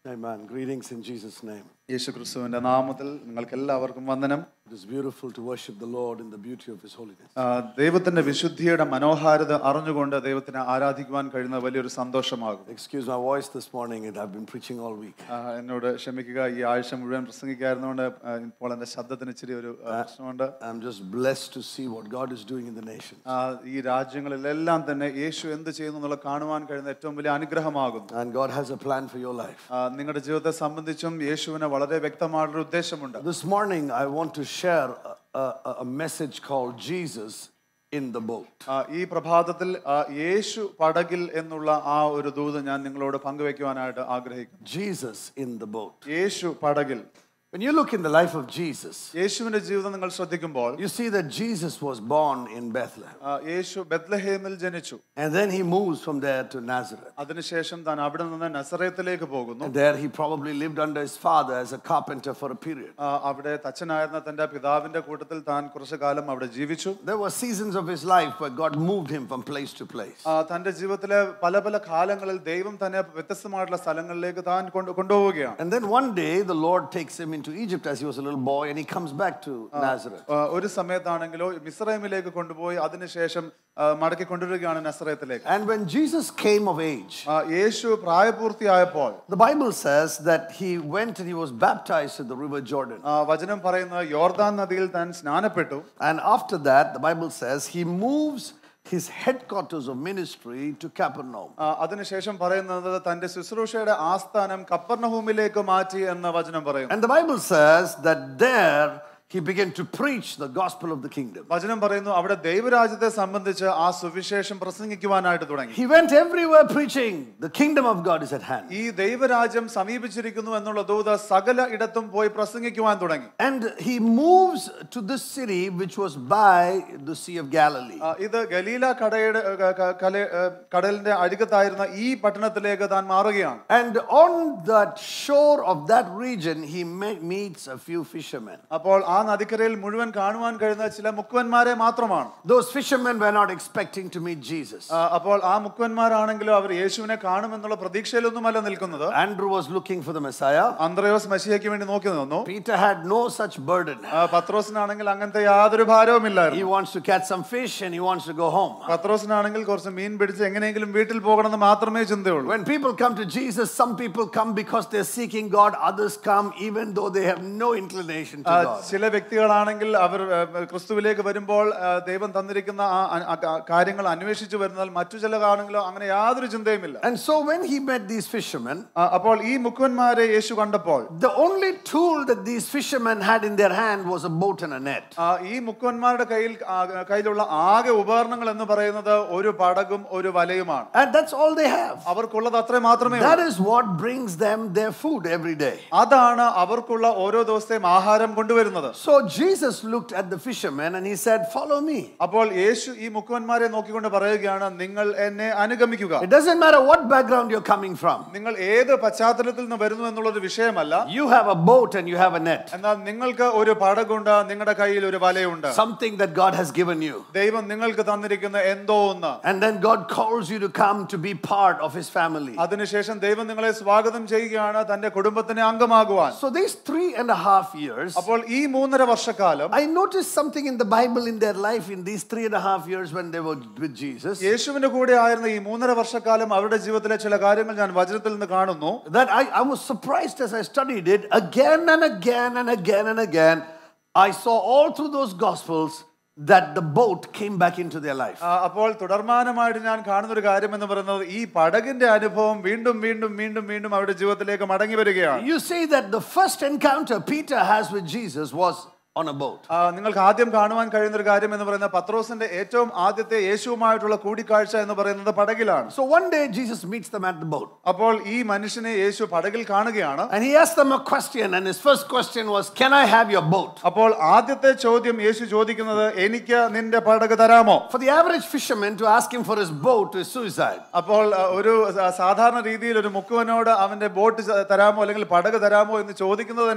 Amen. Greetings in Jesus' name. യേശു ക്രിസ്തുവിന്റെ നാമത്തിൽ നിങ്ങൾക്ക് എല്ലാവർക്കും വന്ദനം It is beautiful to worship the Lord in the beauty of His holiness. ആ, ദൈവത്തിന്റെ വിശുദ്ധിയുടെ മനോഹാരിത അറിഞ്ഞുകൊണ്ട് ദൈവത്തിനെ ആരാധിക്കുവാൻ കഴിയുന്ന വലിയൊരു സന്തോഷമാകും Excuse my voice this morning, and I've been preaching all week. ആ, എന്നോട് ക്ഷമിക്കുക ഈ ആഴ്ച മുഴുവൻ പ്രസംഗിക്കായിരുന്നുകൊണ്ട് ആ, ഇപ്പോൾ എന്റെ ശബ്ദത്തിന് ഇച്ചിരി ഒരു ആ, പ്രശ്നമുണ്ട് I'm just blessed to see what God is doing in the nation. ആ, ഈ രാജ്യങ്ങളിലെല്ലാം തന്നെ യേശു എന്ത് ചെയ്യുന്നു എന്നുള്ള കാണുവാൻ കഴിയുന്ന ഏറ്റവും വലിയ അനുഗ്രഹമാകുന്നു And God has a plan for your life. ആ, നിങ്ങളുടെ ജീവിതത്തെ സംബന്ധിച്ചും യേശുവിന് വളരെ വ്യക്തമായിട്ടുള്ള ഉദ്ദേശമുണ്ട് This morning, I want to share a, a, a message called Jesus in the boat. ആ, ഈ പ്രഭാതത്തിൽ ആ, യേശു പടകിൽ എന്നുള്ള ആ ഒരു ദൂത് ഞാൻ നിങ്ങളോട് പങ്കുവെക്കുവാനായിട്ട് ആഗ്രഹിക്കുന്നു Jesus in the boat. യേശു പടകിൽ When you look in the life of Jesus, യേശുവിന്റെ ജീവിതം നിങ്ങൾ ശ്രദ്ധിക്കുമ്പോൾ you see that Jesus was born in Bethlehem. ആ, യേശു ബത്ലഹേമിൽ ജനിച്ചു And then he moves from there to Nazareth. അതിനുശേഷം താൻ അവിടെ നിന്ന് നസറയത്തിലേക്ക് പോകുന്നു And there he probably lived under his father as a carpenter for a period. ആ, അവിടെ തച്ചനായിരുന്ന തന്റെ പിതാവിന്റെ കൂട്ടത്തിൽ താൻ കുറച്ചു കാലം അവിടെ ജീവിച്ചു There were seasons of his life where God moved him from place to place. ആ, തന്റെ ജീവിതത്തിലെ പല പല കാലങ്ങളിൽ ദൈവം തന്നെ വ്യത്യസ്തമായിട്ടുള്ള സ്ഥലങ്ങളിലേക്ക് താൻ കൊണ്ട് കൊണ്ടുപോവുകയാണ് And then one day the Lord takes him into Egypt as he was a little boy and he comes back to Nazareth. ആ, ഒരു സമയത്താണെങ്കിലോ മിസ്രൈമിലേക്ക് കൊണ്ടുപോയി അതിനുശേഷം ആ, മടക്കി കൊണ്ടുവരികയാണ് നസറയത്തിലേക്ക് And when Jesus came of age, ആ, യേശു പ്രായപൂർത്തിയായപ്പോൾ the Bible says that he went and he was baptized in the river Jordan. ആ, വചനം പറയുന്നത് യോർദാൻ നദിയിൽ താൻ സ്നാനപ്പെട്ടു And after that, the Bible says he moves his headquarters of ministry to Capernaum. ആ, അതിനുശേഷം പറയുന്നത് തന്റെ ശുശ്രൂഷയുടെ ആസ്ഥാനം കപ്പർണഹൂമിലേക്ക് മാറ്റി എന്ന വചനം പറയുന്നു And the Bible says that there he began to preach the gospel of the kingdom. വചനം പറയുന്നു അവിടെ ദൈവരാജ്യത്തെ സംബന്ധിച്ച് ആ സുവിശേഷം പ്രസംഗിക്കുവാനായിട്ട് തുടങ്ങി He went everywhere preaching, the kingdom of God is at hand. ഈ ദൈവരാജ്യം സമീപിച്ചിരിക്കുന്നു എന്നുള്ള ദൂത് സകല ഇടത്തും പോയി പ്രസംഗിക്കുവാൻ തുടങ്ങി And he moves to this city which was by the Sea of Galilee. ആ, ഇത് ഗലീല കടയുടെ ക- ക- കല- ഏ, കടലിന്റെ അഴുകത്തായിരുന്ന ഈ പട്ടണത്തിലേക്ക് താൻ മാറുകയാണ് And on that shore of that region, he me- meets a few fishermen. അപ്പോൾ ആ നദിക്കരയിൽ മുഴുവൻ കാണുവാൻ കഴിയുന്ന ചില മുക്കുവന്മാരെ മാത്രമാണ് Those fishermen were not expecting to meet Jesus. ആ, അപ്പോൾ ആ മുക്കുവന്മാരാണെങ്കിലും അവർ യേശുവിനെ കാണുമെന്നുള്ള പ്രതീക്ഷയിലൊന്നുമല്ല നിൽക്കുന്നത് Andrew was looking for the Messiah. അന്ത്രയോസ് മഷിയയ്ക്ക് വേണ്ടി നോക്കി നിന്നു Peter had no such burden. ആ, പത്രോസിനാണെങ്കിൽ അങ്ങനത്തെ യാതൊരു ഭാരവുമില്ലായിരുന്നു He wants to catch some fish and he wants to go home. പത്രോസിനാണെങ്കിൽ കുറച്ച് മീൻ പിടിച്ച് എങ്ങനെയെങ്കിലും വീട്ടിൽ പോകണമെന്ന് മാത്രമേ ചിന്തയുള്ളൂ When people come to Jesus, some people come because they're seeking God, others come even though they have no inclination to ആ, God. ചില വ്യക്തികളാണെങ്കിൽ അവർ ആ, ക്രിസ്തുവിലേക്ക് വരുമ്പോൾ ആ, ദൈവം തന്നിരിക്കുന്ന ആ ആ- ആ കാ- കാര്യങ്ങൾ അന്വേഷിച്ചു വരുന്നാൽ മറ്റു ചില ആണെങ്കിലോ അങ്ങനെ യാതൊരു ചിന്തയുമില്ല And so when he met these fishermen, ആ, അപ്പോൾ ഈ മുക്കുവന്മാരെ യേശു കണ്ടപ്പോൾ the only tool that these fishermen had in their hand was a boat and a net. ആ, ഈ മുക്കുവന്മാരുടെ കയ്യിൽ ആ, കയ്യിലുള്ള ആകെ ഉപകരണങ്ങൾ എന്ന് പറയുന്നത് ഒരു പടകും ഒരു വലയുമാണ് And that's all they have. അവർക്കുള്ളത് അത്രേ മാത്രമേ That ഉള്ളൂ. is what brings them their food every day. അതാണ് അവർക്കുള്ള ഓരോ ദിവസത്തെയും ആഹാരം കൊണ്ടുവരുന്നത് So Jesus looked at the fishermen and he said, Follow me. അപ്പോൾ യേശു ഈ മുക്കുവന്മാരെ നോക്കിക്കൊണ്ട് പറയുകയാണ് നിങ്ങൾ എന്നെ അനുഗമിക്കുക It doesn't matter what background you're coming from, നിങ്ങൾ ഏത് പശ്ചാത്തലത്തിൽ നിന്ന് വരുന്നു എന്നുള്ളത് വിഷയമല്ല you have a boat and you have a net, എന്നാൽ നിങ്ങൾക്ക് ഒരു പടകുണ്ട് നിങ്ങളുടെ കയ്യിൽ ഒരു വലയുണ്ട് something that God has given you. ദൈവം നിങ്ങൾക്ക് തന്നിരിക്കുന്ന എന്തോ ഒന്ന് And then God calls you to come to be part of his family. അതിനുശേഷം ദൈവം നിങ്ങളെ സ്വാഗതം ചെയ്യുകയാണ് തന്റെ കുടുംബത്തിന് അംഗമാകുവാൻ So these three and a half years, അപ്പോൾ ഈ മൂന്നര വർഷക്കാലം I noticed something in the Bible in their life in these three and a half years when they were with Jesus. യേശുവിന്റെ കൂടെ ആയിരുന്ന ഈ മൂന്നര വർഷക്കാലം അവരുടെ ജീവിതത്തിലെ ചില കാര്യങ്ങൾ ഞാൻ വചനത്തിൽ നിന്ന് കാണുന്നു That I, I was surprised as I studied it again and again and again and again. I saw all through those gospels that the boat came back into their life. ആ, അപ്പോൾ തുടർമാനമായിട്ട് ഞാൻ കാണുന്ന ഒരു കാര്യം എന്ന് പറയുന്നത് ഈ പടകിന്റെ അനുഭവം വീണ്ടും വീണ്ടും വീണ്ടും വീണ്ടും അവരുടെ ജീവിതത്തിലേക്ക് മടങ്ങി വരികയാണ് You see that the first encounter Peter has with Jesus was on a boat. ആ, നിങ്ങൾക്ക് ആദ്യം കാണുവാൻ കഴിയുന്ന ഒരു കാര്യം എന്ന് പറയുന്നത് പത്രോസിന്റെ ഏറ്റവും ആദ്യത്തെ യേശുവുമായിട്ടുള്ള കൂടിക്കാഴ്ച എന്ന് പറയുന്നത് പടകിലാണ് So one day Jesus meets them at the boat അപ്പോൾ ഈ മനുഷ്യനെ യേശു പടകിൽ കാണുകയാണ് and he asked them a question. And his first question was, Can I have your boat? അപ്പോൾ ആദ്യത്തെ ചോദ്യം യേശു ചോദിക്കുന്നത് എനിക്ക് നിന്റെ പടക് തരാമോ For the average fisherman to ask him for his boat is suicide. അപ്പോൾ അഹ്, ഒരു സ- സാധാരണ രീതിയിൽ ഒരു മുക്കുവനോട് അവന്റെ ബോട്ട് ച- തരാമോ അല്ലെങ്കിൽ പടക് തരാമോ എന്ന് ചോദിക്കുന്നത് തന്നെ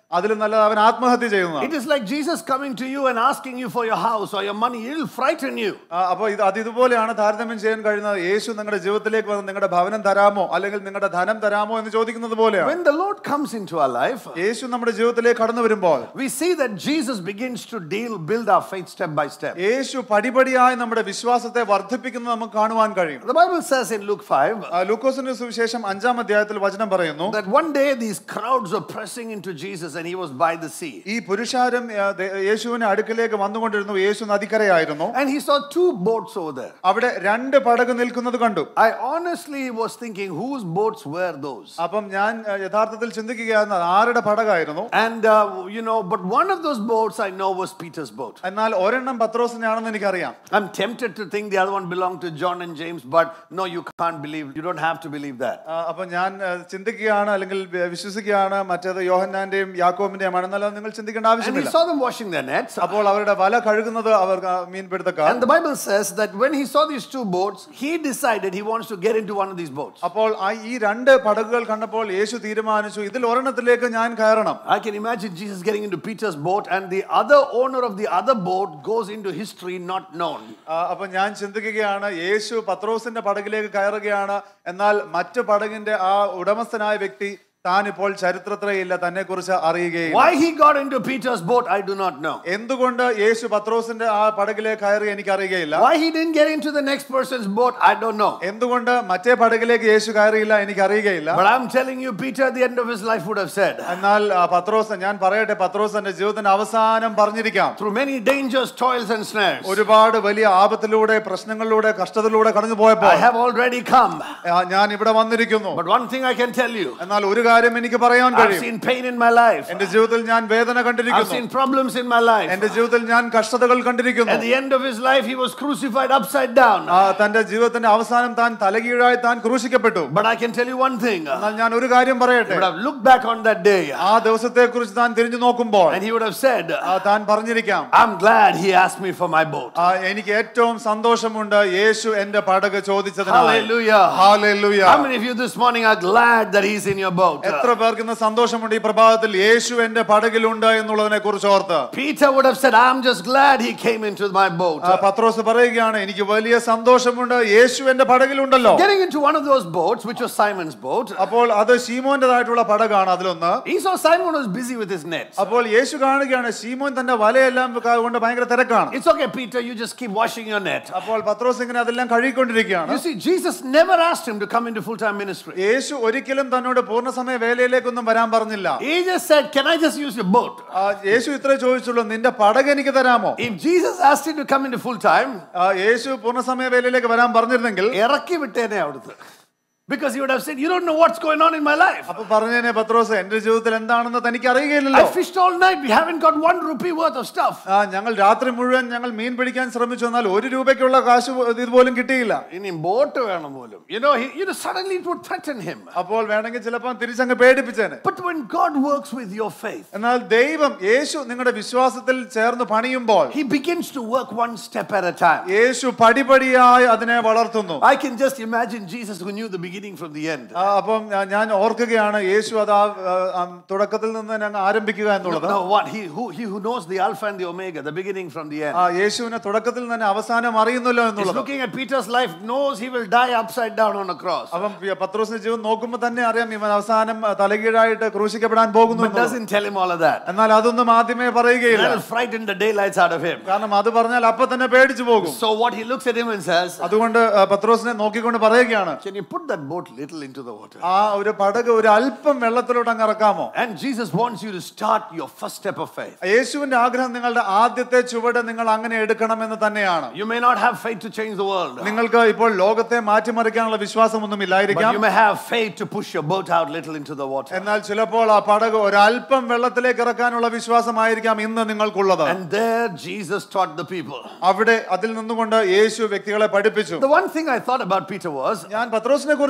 അതിൽ നല്ലത് അവൻ ആത്മഹത്യ ചെയ്യുന്നതാണ് It is like Jesus coming to you and asking you for your house or your money. It'll frighten you. ആ, അപ്പൊ ഇത് അത് ഇതുപോലെയാണ് താരതമ്യം ചെയ്യാൻ കഴിയുന്നത് യേശു നിങ്ങളുടെ ജീവിതത്തിലേക്ക് വന്ന് നിങ്ങളുടെ ഭവനം തരാമോ അല്ലെങ്കിൽ നിങ്ങളുടെ ധനം തരാമോ എന്ന് ചോദിക്കുന്നത് പോലെയാണ് When the Lord comes into our life, യേശു നമ്മുടെ ജീവിതത്തിലേക്ക് കടന്നു വരുമ്പോൾ we see that Jesus begins to deal, build our faith step by step. യേശു പടിപടിയായി നമ്മുടെ വിശ്വാസത്തെ വർദ്ധിപ്പിക്കുന്നത് നമുക്ക് കാണുവാൻ കഴിയും The Bible says in Luke 5 ആ, ലൂക്കോസിന്റെ സുവിശേഷം അഞ്ചാം അധ്യായത്തിൽ വചനം പറയുന്നു that one day these crowds were pressing into Jesus and he was by the sea. ഈ പുരുഷാരം ആ, ദേ- യേശുവിന്റെ അടുക്കിലേക്ക് വന്നുകൊണ്ടിരുന്നു യേശു നദിക്കരയായിരുന്നു And he saw two boats over there. അവിടെ രണ്ട് പടക് നിൽക്കുന്നത് കണ്ടു I honestly was thinking, whose boats were those? അപ്പം ഞാൻ ആ, യഥാർത്ഥത്തിൽ ചിന്തിക്കുകയായിരുന്നു അത് ആരുടെ പടകായിരുന്നു And, uh, you know, but one of those boats I know was Peter's boat. എന്നാൽ ഒരെണ്ണം പത്രോസിന്റെ ആണെന്ന് എനിക്കറിയാം I'm tempted to think the other one belonged to John and James, but no, you can't believe, you don't have to believe that. ആ, അപ്പൊ ഞാൻ ആ, ചിന്തിക്കുകയാണ് അല്ലെങ്കിൽ വി- വിശ്വസിക്കുകയാണ് മറ്റേത് യോഹന്നാന്റെയും യാക്കോബിന്റെയും ആണ് എന്നാൽ അത് നിങ്ങൾ ചിന്തിക്കേണ്ട And he ആവശ്യമില്ല saw them washing their nets. അപ്പോൾ അവരുടെ വല കഴുകുന്നത് അവർ ആ, മീൻപിടുത്തക്കാർ And the Bible says that when he saw these two boats, he decided he wants to get into one of these boats. അപ്പോൾ ആ ഈ രണ്ട് പടകുകൾ കണ്ടപ്പോൾ യേശു തീരുമാനിച്ചു ഇതിൽ ഒരെണ്ണത്തിലേക്ക് ഞാൻ കയറണം I can imagine Jesus getting into Peter's boat, and the other owner of the other boat goes into history not known. ആ, അപ്പൊ ഞാൻ ചിന്തിക്കുകയാണ് യേശു പത്രോസിന്റെ പടകിലേക്ക് കയറുകയാണ് എന്നാൽ മറ്റു പടകിന്റെ ആ ഉടമസ്ഥനായ വ്യക്തി താൻ ഇപ്പോൾ ചരിത്രത്തിലേയില്ല തന്നെ കുറിച്ച് അറിയുകയില്ല Why he got into Peter's boat, I do not know. എന്തുകൊണ്ട് യേശു പത്രോസിന്റെ ആ പടകിലേക്ക് കയറി എനിക്ക് അറിയുകയില്ല Why he didn't get into the next person's boat, I don't know. എന്തുകൊണ്ട് മറ്റേ പടകിലേക്ക് യേശു കയറിയില്ല എനിക്ക് അറിയുകയില്ല But I'm telling you, Peter at the end of his life would have said, എന്നാൽ ആ, പത്രോസ് ഞാൻ പറയട്ടെ പത്രോസ് എന്റെ ജീവിതത്തിന്റെ അവസാനം പറഞ്ഞിരിക്കാം through many dangers, toils, and snares, ഒരുപാട് വലിയ ആപത്തിലൂടെ പ്രശ്നങ്ങളിലൂടെ കഷ്ടത്തിലൂടെ കടന്നു പോയപ്പോൾ I have already come. ആ, ഞാൻ ഇവിടെ വന്നിരിക്കുന്നു But one thing I can tell you എന്നാൽ ഒരു കാര്യം എനിക്ക് പറയാൻ I've കഴിയും seen pain in my life, എന്റെ ജീവിതത്തിൽ ഞാൻ വേദന I've കണ്ടിരിക്കുന്നു seen problems in my life. എന്റെ ജീവിതത്തിൽ ഞാൻ കഷ്ടതകൾ കണ്ടിരിക്കുന്നു At the end of his life, he was crucified upside down. ആ, തന്റെ ജീവിതത്തിന്റെ അവസാനം താൻ തലകീഴായി താൻ ക്രൂശിക്കപ്പെട്ടു But I can tell you one thing. എന്നാൽ ഞാൻ ഒരു കാര്യം പറയട്ടെ He would have looked back on that day ആ ദിവസത്തെ കുറിച്ച് താൻ തിരിഞ്ഞു നോക്കുമ്പോൾ and he would have said, ആ, താൻ പറഞ്ഞിരിക്കാം I'm glad he asked me for my boat. ആ, എനിക്ക് ഏറ്റവും സന്തോഷമുണ്ട് യേശു എന്റെ പടക് ചോദിച്ചതിനായി Hallelujah. Hallelujah. How many of you this morning are glad that he's in your boat? എത്ര പേർക്ക് ഇന്ന് സന്തോഷമുണ്ട് ഈ പ്രഭാതത്തിൽ യേശു എന്റെ പടകിലുണ്ട് എന്നുള്ളതിനെ കുറിച്ച് ഓർത്ത് Peter would have said, I'm just glad he came into my boat. ആ, പത്രോസ് പറയുകയാണ് എനിക്ക് വലിയ സന്തോഷമുണ്ട് യേശു എന്റെ പടകിലുണ്ടല്ലോ Getting into one of those boats, which was Simon's boat, അപ്പോൾ അത് ശീമോന്റേതായിട്ടുള്ള പടകാണ് അതിലൊന്ന് he saw Simon was busy with his nets. അപ്പോൾ യേശു കാണുകയാണ് ശീമോൻ തന്റെ വലയെല്ലാം ക- കൊണ്ട് ഭയങ്കര തിരക്കാണ് It's okay, Peter, you just keep washing your net. അപ്പോൾ പത്രോസ് ഇങ്ങനെ അതെല്ലാം കഴുകിക്കൊണ്ടിരിക്കുകയാണ് You see, Jesus never asked him to come into full time ministry. യേശു ഒരിക്കലും തന്നോട് പൂർണ്ണസമയ വേലയിലേക്കൊന്നും വരാൻ പറഞ്ഞില്ല He just said, Can I just use your boat? ആ, യേശു ഇത്രേ ചോദിച്ചുള്ളൂ നിന്റെ പടക് എനിക്ക് തരാമോ If Jesus asked him to come into full time, ആ, യേശു പൂർണ്ണസമയ വേലയിലേക്ക് വരാൻ പറഞ്ഞിരുന്നെങ്കിൽ ഇറക്കി വിട്ടേനെ അവിടുത്തെ Because he would have said, You don't know what's going on in my life. അപ്പൊ പറഞ്ഞേനെ പത്രോസ് എന്റെ ജീവിതത്തിൽ എന്താണെന്ന് തനിക്ക് അറിയുകയില്ലല്ലോ I fished all night. We haven't got one rupee worth of stuff. ആ, ഞങ്ങൾ രാത്രി മുഴുവൻ ഞങ്ങൾ മീൻ പിടിക്കാൻ ശ്രമിച്ചു എന്നാൽ ഒരു രൂപയ്ക്കുള്ള കാശ് പോ- ഇതുപോലും കിട്ടിയില്ല ഇനി ബോട്ട് വേണം പോലും you know he, you know suddenly it would threaten him അപ്പോൾ വേണമെങ്കിൽ ചിലപ്പോൾ തിരിച്ചങ്ങ് പേടിപ്പിച്ചേനെ but when god works with your faith എന്നാൽ ദൈവം യേശു നിങ്ങളുടെ വിശ്വാസത്തിൽ ചേർന്ന് പണിയുമ്പോൾ he begins to work one step at a time യേശു പടിപടിയായി അതിനെ വളർത്തുന്നു i can just imagine jesus who knew the beginning from the end ആ, അപ്പം ഞാ- ഞാൻ ഓർക്കുകയാണ് യേശു അത് ആ ആ, ആ, തുടക്കത്തിൽ നിന്ന് തന്നെ അങ്ങ് ആരംഭിക്കുക എന്നുള്ളത് no what he who he who knows the alpha and the omega the beginning from the end ആ യേശുവിനെ തുടക്കത്തിൽ തന്നെ അവസാനം അറിയുന്നല്ലോ he's എന്നുള്ളത് looking at peter's life knows he will die upside down on a cross അപ്പം പി- പത്രോസിന്റെ ജീവൻ നോക്കുമ്പോൾ തന്നെ അറിയാം ഇവൻ അവസാനം ആ, തലകീഴായിട്ട് ക്രൂശിക്കപ്പെടാൻ പോകുന്നു but എന്നുള്ളത്. doesn't tell him all of that എന്നാൽ അതൊന്നും ആദ്യമേ പറയുകയില്ല that'll frighten the daylights out of him കാരണം അത് പറഞ്ഞാൽ അപ്പൊ തന്നെ പേടിച്ചു പോകും so what he looks at him and says അതുകൊണ്ട് ആ, പത്രോസിനെ നോക്കിക്കൊണ്ട് പറയുകയാണ് can you put that boat little into the water ആ ഒരു പടക് ഒരു അല്പം വെള്ളത്തിലോട്ട് അങ്ങ് ഇറക്കാമോ and jesus wants you to start your first step of faith യേശുവിന്റെ ആഗ്രഹം നിങ്ങളുടെ ആദ്യത്തെ ചുവട് നിങ്ങൾ അങ്ങനെ എടുക്കണമെന്ന് തന്നെയാണ് You may not have faith to change the world, നിങ്ങൾക്ക് ഇപ്പോൾ ലോകത്തെ മാറ്റിമറിക്കാനുള്ള വിശ്വാസമൊന്നും but ഇല്ലായിരിക്കാം you may have faith to push your boat out little into the water. എന്നാൽ ചിലപ്പോൾ ആ പടക് ഒരല്പം വെള്ളത്തിലേക്ക് ഇറക്കാനുള്ള വിശ്വാസമായിരിക്കാം ഇന്ന് നിങ്ങൾക്കുള്ളത് And there Jesus taught the people. അവിടെ അതിൽ നിന്നുകൊണ്ട് യേശു വ്യക്തികളെ പഠിപ്പിച്ചു The one thing I thought about Peter was ഞാൻ പത്രോസിനെ കുറിച്ച്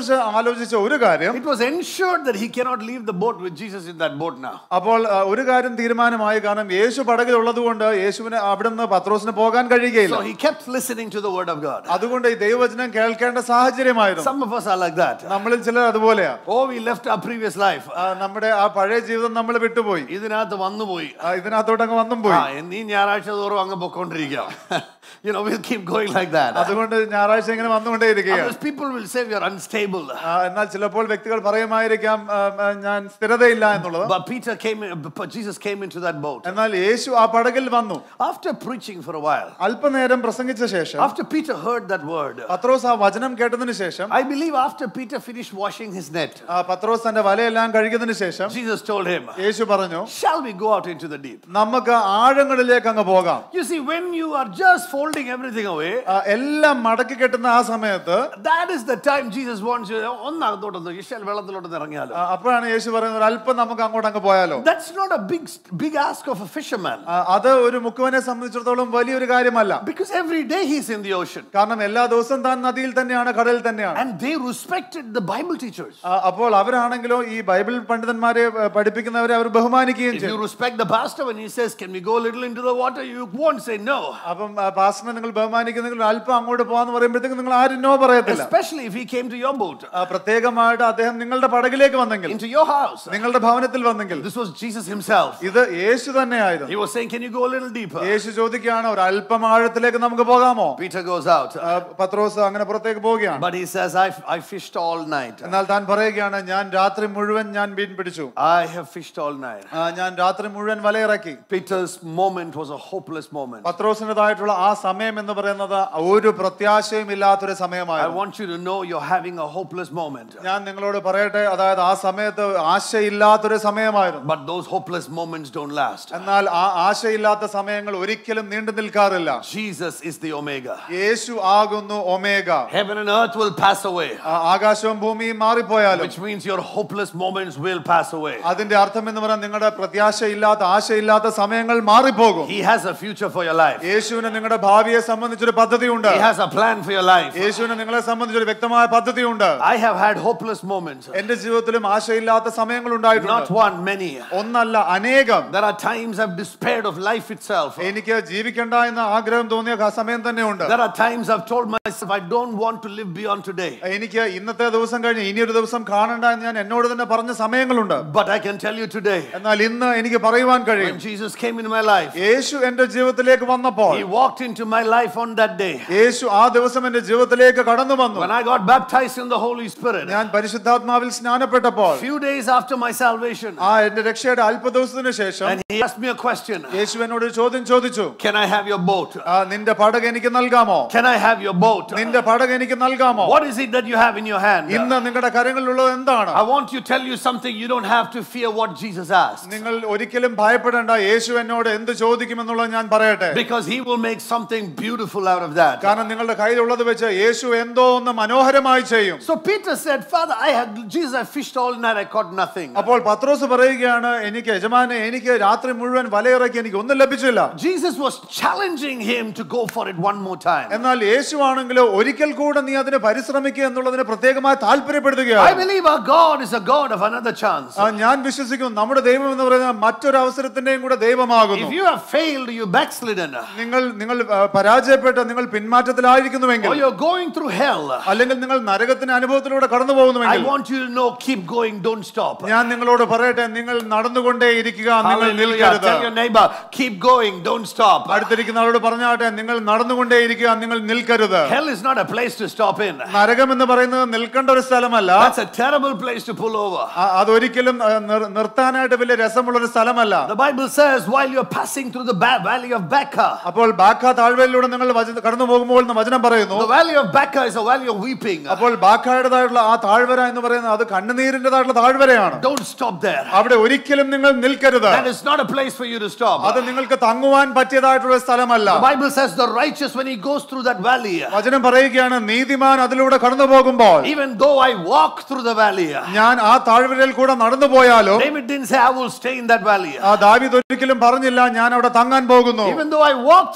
കുറിച്ച് ആലോചിച്ച ഒരു കാര്യം It was ensured that he cannot leave the boat with Jesus in that boat now. അപ്പോൾ ആ, ഒരു കാര്യം തീരുമാനമായി കാരണം യേശു പടകിൽ ഉള്ളതുകൊണ്ട് യേശുവിന് അവിടുന്ന് പത്രോസിന് പോകാൻ കഴിയുകയില്ല So he kept listening to the word of God. അതുകൊണ്ട് ഈ ദൈവവചനം കേൾക്കേണ്ട സാഹചര്യമായിരുന്നു Some of us are like that. നമ്മളിൽ ചിലർ അതുപോലെയാ Oh, we left our previous life. ആ, നമ്മുടെ ആ പഴയ ജീവിതം നമ്മൾ വിട്ടുപോയി ഇതിനകത്ത് വന്നുപോയി ആ, ഇതിനകത്തോട്ട് അങ്ങ് വന്നും പോയി ആ നീ ഞായറാഴ്ച തോറും അങ്ങ് പൊക്കോണ്ടിരിക്കാം you know we'll keep going like that അതുകൊണ്ട് ഞായറാഴ്ച ഇങ്ങനെ വന്നുകൊണ്ടേയിരിക്കുകയാണ് Others people will say we are unstable ആ, എന്നാൽ ചിലപ്പോൾ വ്യക്തികൾ പറയുമായിരിക്കാം ആ, ആ, ഞാൻ സ്ഥിരതയില്ല എന്നുള്ളത് but Peter came in, but Jesus came into that boat എന്നാൽ യേശു ആ പടകിൽ വന്നു after preaching for a while അല്പനേരം പ്രസംഗിച്ച ശേഷം after Peter heard that word പത്രോസ് ആ വചനം കേട്ടതിന് ശേഷം I believe after Peter finished washing his net ആ, പത്രോസ് തന്റെ വലയെല്ലാം കഴുകിയതിനു ശേഷം Jesus told him യേശു പറഞ്ഞു shall we go out into the deep നമുക്ക് ആഴങ്ങളിലേക്ക് അങ്ങ് പോകാം you see when you are just folding everything away ആ, എല്ലാം മടക്കി കെട്ടുന്ന ആ സമയത്ത് that is the time Jesus wants you ഒന്നകത്തോട്ടൊന്ന് ഇഷ്ടൽ വെള്ളത്തിലോട്ടൊന്ന് ഇറങ്ങിയാലോ ആ, അപ്പോഴാണ് യേശു പറയുന്നത് "ഒരു അല്പം നമുക്ക് അങ്ങോട്ട് അങ്ങ് പോയാലോ that's not a big big ask of a fisherman ആ, അത് ഒരു മുക്കുവനെ സംബന്ധിച്ചിടത്തോളം വലിയൊരു കാര്യമല്ല because every day he's in the ocean കാരണം എല്ലാ ദിവസവും താൻ നദിയിൽ തന്നെയാണ് കടലിൽ തന്നെയാണ് and they respected the bible teachers ആ, അപ്പോൾ അവരാണെങ്കിലോ ഈ ബൈബിൾ പണ്ഡിതന്മാരെ ഏ, പഠിപ്പിക്കുന്നവരെ അവർ ബഹുമാനിക്കുകയും if you ചെയ്യും respect the pastor when he says can we go a little into the water you won't say no അപ്പം ആ, പാസ്റ്ററിനെ നിങ്ങൾ ബഹുമാനിക്കുന്നെങ്കിൽ അല്പം അങ്ങോട്ട് പോകാന്ന് പറയുമ്പോഴത്തേക്ക് നിങ്ങൾ ആരും നോ പറയത്തില്ല especially if he came to your boat ആ, പ്രത്യേകമായിട്ട് അദ്ദേഹം നിങ്ങളുടെ പടകിലേക്ക് വന്നെങ്കിൽ into your house നിങ്ങളുടെ ഭവനത്തിൽ വന്നെങ്കിൽ this was jesus himself ഇത് യേശു തന്നെയായിരുന്നു he was saying can you go a little deeper യേശു ചോദിക്കുകയാണ് ഒരു അല്പം ആഴത്തിലേക്ക് നമുക്ക് പോകാമോ peter goes out ആ, പത്രോസ് അങ്ങനെ പുറത്തേക്ക് പോവുകയാണ് but he says i, I fished all night എന്നാൽ താൻ പറയുകയാണ് ഞാൻ രാത്രി മുഴുവൻ ഞാൻ മീൻ പിടിച്ചു i have fished all night ആ, ഞാൻ രാത്രി മുഴുവൻ വലയിറക്കി peter's moment was a hopeless moment പത്രോസിൻ്റെതായിട്ടുള്ള ആ സമയം എന്ന് പറയുന്നത് ഒരു പ്രത്യാശയും ഇല്ലാത്തൊരു i സമയമായിരുന്നു want you to know you're having a hopeless moment ഞാൻ നിങ്ങളോട് പറയട്ടെ അതായത് ആ സമയത്ത് ആശയില്ലാത്തൊരു സമയമായിരുന്നു but those hopeless moments don't last എന്നാൽ ആ ആശയില്ലാത്ത സമയങ്ങൾ ഒരിക്കലും നീണ്ടു നിൽക്കാറില്ല jesus is the omega യേശു ആകുന്നു omega heaven and earth will pass away ആ ആകാശവും ഭൂമിയും മാറിപ്പോയാലും which means your hopeless moments will pass away അതിന്റെ അർത്ഥം എന്ന് പറഞ്ഞാൽ നിങ്ങളുടെ പ്രത്യാശയില്ലാത്ത ആശയില്ലാത്ത സമയങ്ങൾ മാറിപ്പോകും he has a future for your life യേശുവിന് നിങ്ങളുടെ ഭാവിയെ സംബന്ധിച്ചൊരു പദ്ധതിയുണ്ട് he has a plan for your life യേശുവിന് നിങ്ങളെ സംബന്ധിച്ചൊരു വ്യക്തമായ പദ്ധതിയുണ്ട് i have had hopeless moments എന്റെ ജീവിതത്തിലും ആശയില്ലാത്ത സമയങ്ങൾ not ഉണ്ടായിട്ടുണ്ട് one many ഒന്നല്ല അനേകം there are times i've despaired of life itself എനിക്ക് ജീവിക്കണ്ട എന്ന ആഗ്രഹം തോന്നിയ ആ സമയം തന്നെയുണ്ട് there are times i've told myself i don't want to live beyond today എനിക്ക് ഇന്നത്തെ ദിവസം കഴിഞ്ഞ് ഇനിയൊരു ദിവസം കാണണ്ട എന്ന് ഞാൻ എന്നോട് തന്നെ പറഞ്ഞ സമയങ്ങളുണ്ട് but i can tell you today എന്നാൽ ഇന്ന് എനിക്ക് പറയുവാൻ കഴിയും when jesus came into my life യേശു എന്റെ ജീവിതത്തിലേക്ക് വന്നപ്പോൾ he walked into my life on that day യേശു ആ ദിവസം എന്റെ ജീവിതത്തിലേക്ക് കടന്നു വന്നു when i got baptized in the holy spirit ഞാൻ പരിശുദ്ധാത്മാവിൽ സ്നാനപ്പെട്ടപ്പോൾ few days after my salvation ആ എന്റെ രക്ഷയുടെ അല്പ ദിവസത്തിന് ശേഷം and he asked me a question യേശു എന്നോട് ഒരു ചോദ്യം ചോദിച്ചു can i have your boat ആ, നിന്റെ പടക് എനിക്ക് നൽകാമോ can i have your boat നിന്റെ പടക് എനിക്ക് നൽകാമോ what is it that you have in your hand ഇന്ന് നിങ്ങളുടെ കരങ്ങളിലുള്ളത് എന്താണ് i want to tell you something you don't have to fear what jesus asked നിങ്ങൾ ഒരിക്കലും ഭയപ്പെടേണ്ട യേശു എന്നോട് എന്ത് ചോദിക്കുമെന്നുള്ളത് ഞാൻ പറയട്ടെ because he will make something beautiful out of that കാരണം നിങ്ങളുടെ കയ്യിലുള്ളത് വെച്ച് യേശു എന്തോ ഒന്ന് മനോഹരമായി ചെയ്യും so peter said father i had jesus i fished all night i caught nothing അപ്പോൾ പത്രോസ് പറയുകയാണ് എനിക്ക് യജമാനെ എനിക്ക് രാത്രി മുഴുവൻ വലയിറക്കി എനിക്ക് ഒന്നും ലഭിച്ചില്ല jesus was challenging him to go for it one more time എന്നാൽ യേശു ആണെങ്കിലോ ഒരിക്കൽ കൂടെ നീ അതിന് പരിശ്രമിക്കുക എന്നുള്ളതിന് പ്രത്യേകമായി i താല്പര്യപ്പെടുത്തുകയാണ് believe our god is a god of another chance ആ, ഞാൻ വിശ്വസിക്കുന്നു നമ്മുടെ ദൈവം എന്ന് പറയുന്നത് മറ്റൊരു അവസരത്തിന്റെയും കൂടെ ദൈവമാകുന്നു if you have failed you backslidden നിങ്ങൾ നിങ്ങൾ ആ, പരാജയപ്പെട്ട് നിങ്ങൾ പിന്മാറ്റത്തിലായിരിക്കുന്നുവെങ്കിൽ or you're going through hell അല്ലെങ്കിൽ നിങ്ങൾ നരകത്തിന്റെ അനുഭവത്തിലൂടെ കടന്നു i പോകുന്നുവെങ്കിൽ want you to know keep going don't stop ഞാൻ നിങ്ങളോട് പറയട്ടെ നിങ്ങൾ നടന്നുകൊണ്ടേ ഇരിക്കുക നിങ്ങൾ Hallelujah. നിൽക്കരുത് Tell your neighbor, keep going, don't stop. അടുത്തിരിക്കുന്ന ആളോട് പറഞ്ഞാട്ടെ നിങ്ങൾ നടന്നുകൊണ്ടേ ഇരിക്കുക നിങ്ങൾ നിൽക്കരുത് Hell is not a place to stop in. നരകം എന്ന് പറയുന്നത് നിൽക്കേണ്ട ഒരു സ്ഥലമല്ല That's a terrible place to pull over. ആ- അതൊരിക്കലും ആ, നിർ- നിർത്താനായിട്ട് വലിയ രസമുള്ള ഒരു സ്ഥലമല്ല The Bible says while you're passing through the ba- valley of Baca, അപ്പോൾ ബാക്ക താഴ്വരയിലൂടെ നിങ്ങൾ വചന- കടന്നു പോകുമ്പോൾ എന്ന് വചനം പറയുന്നു the valley of Baca is a valley of weeping. അപ്പോൾ ബാക്കായുടേതായിട്ടുള്ള ആ താഴ്വര എന്ന് പറയുന്നത് അത് കണ്ണുനീരിൻ്റെതായിട്ടുള്ള താഴ്വരയാണ് Don't stop there. അവിടെ ഒരിക്കലും നിങ്ങൾ നിൽക്കരുത് That is not a place for you to stop. അത് നിങ്ങൾക്ക് തങ്ങുവാൻ പറ്റിയതായിട്ടുള്ള സ്ഥലമല്ല The Bible says the righteous, when he goes through that valley, വചനം പറയുകയാണ് നീതിമാൻ അതിലൂടെ കടന്നു പോകുമ്പോൾ even though I walk through the valley, ഞാൻ ആ താഴ്വരയിൽ കൂടെ നടന്നു പോയാലും David didn't say, I will stay in that valley. ആ ദാവീദ് ഒരിക്കലും പറഞ്ഞില്ല ഞാൻ അവിടെ തങ്ങാൻ പോകുന്നു Even though I walk through the valley,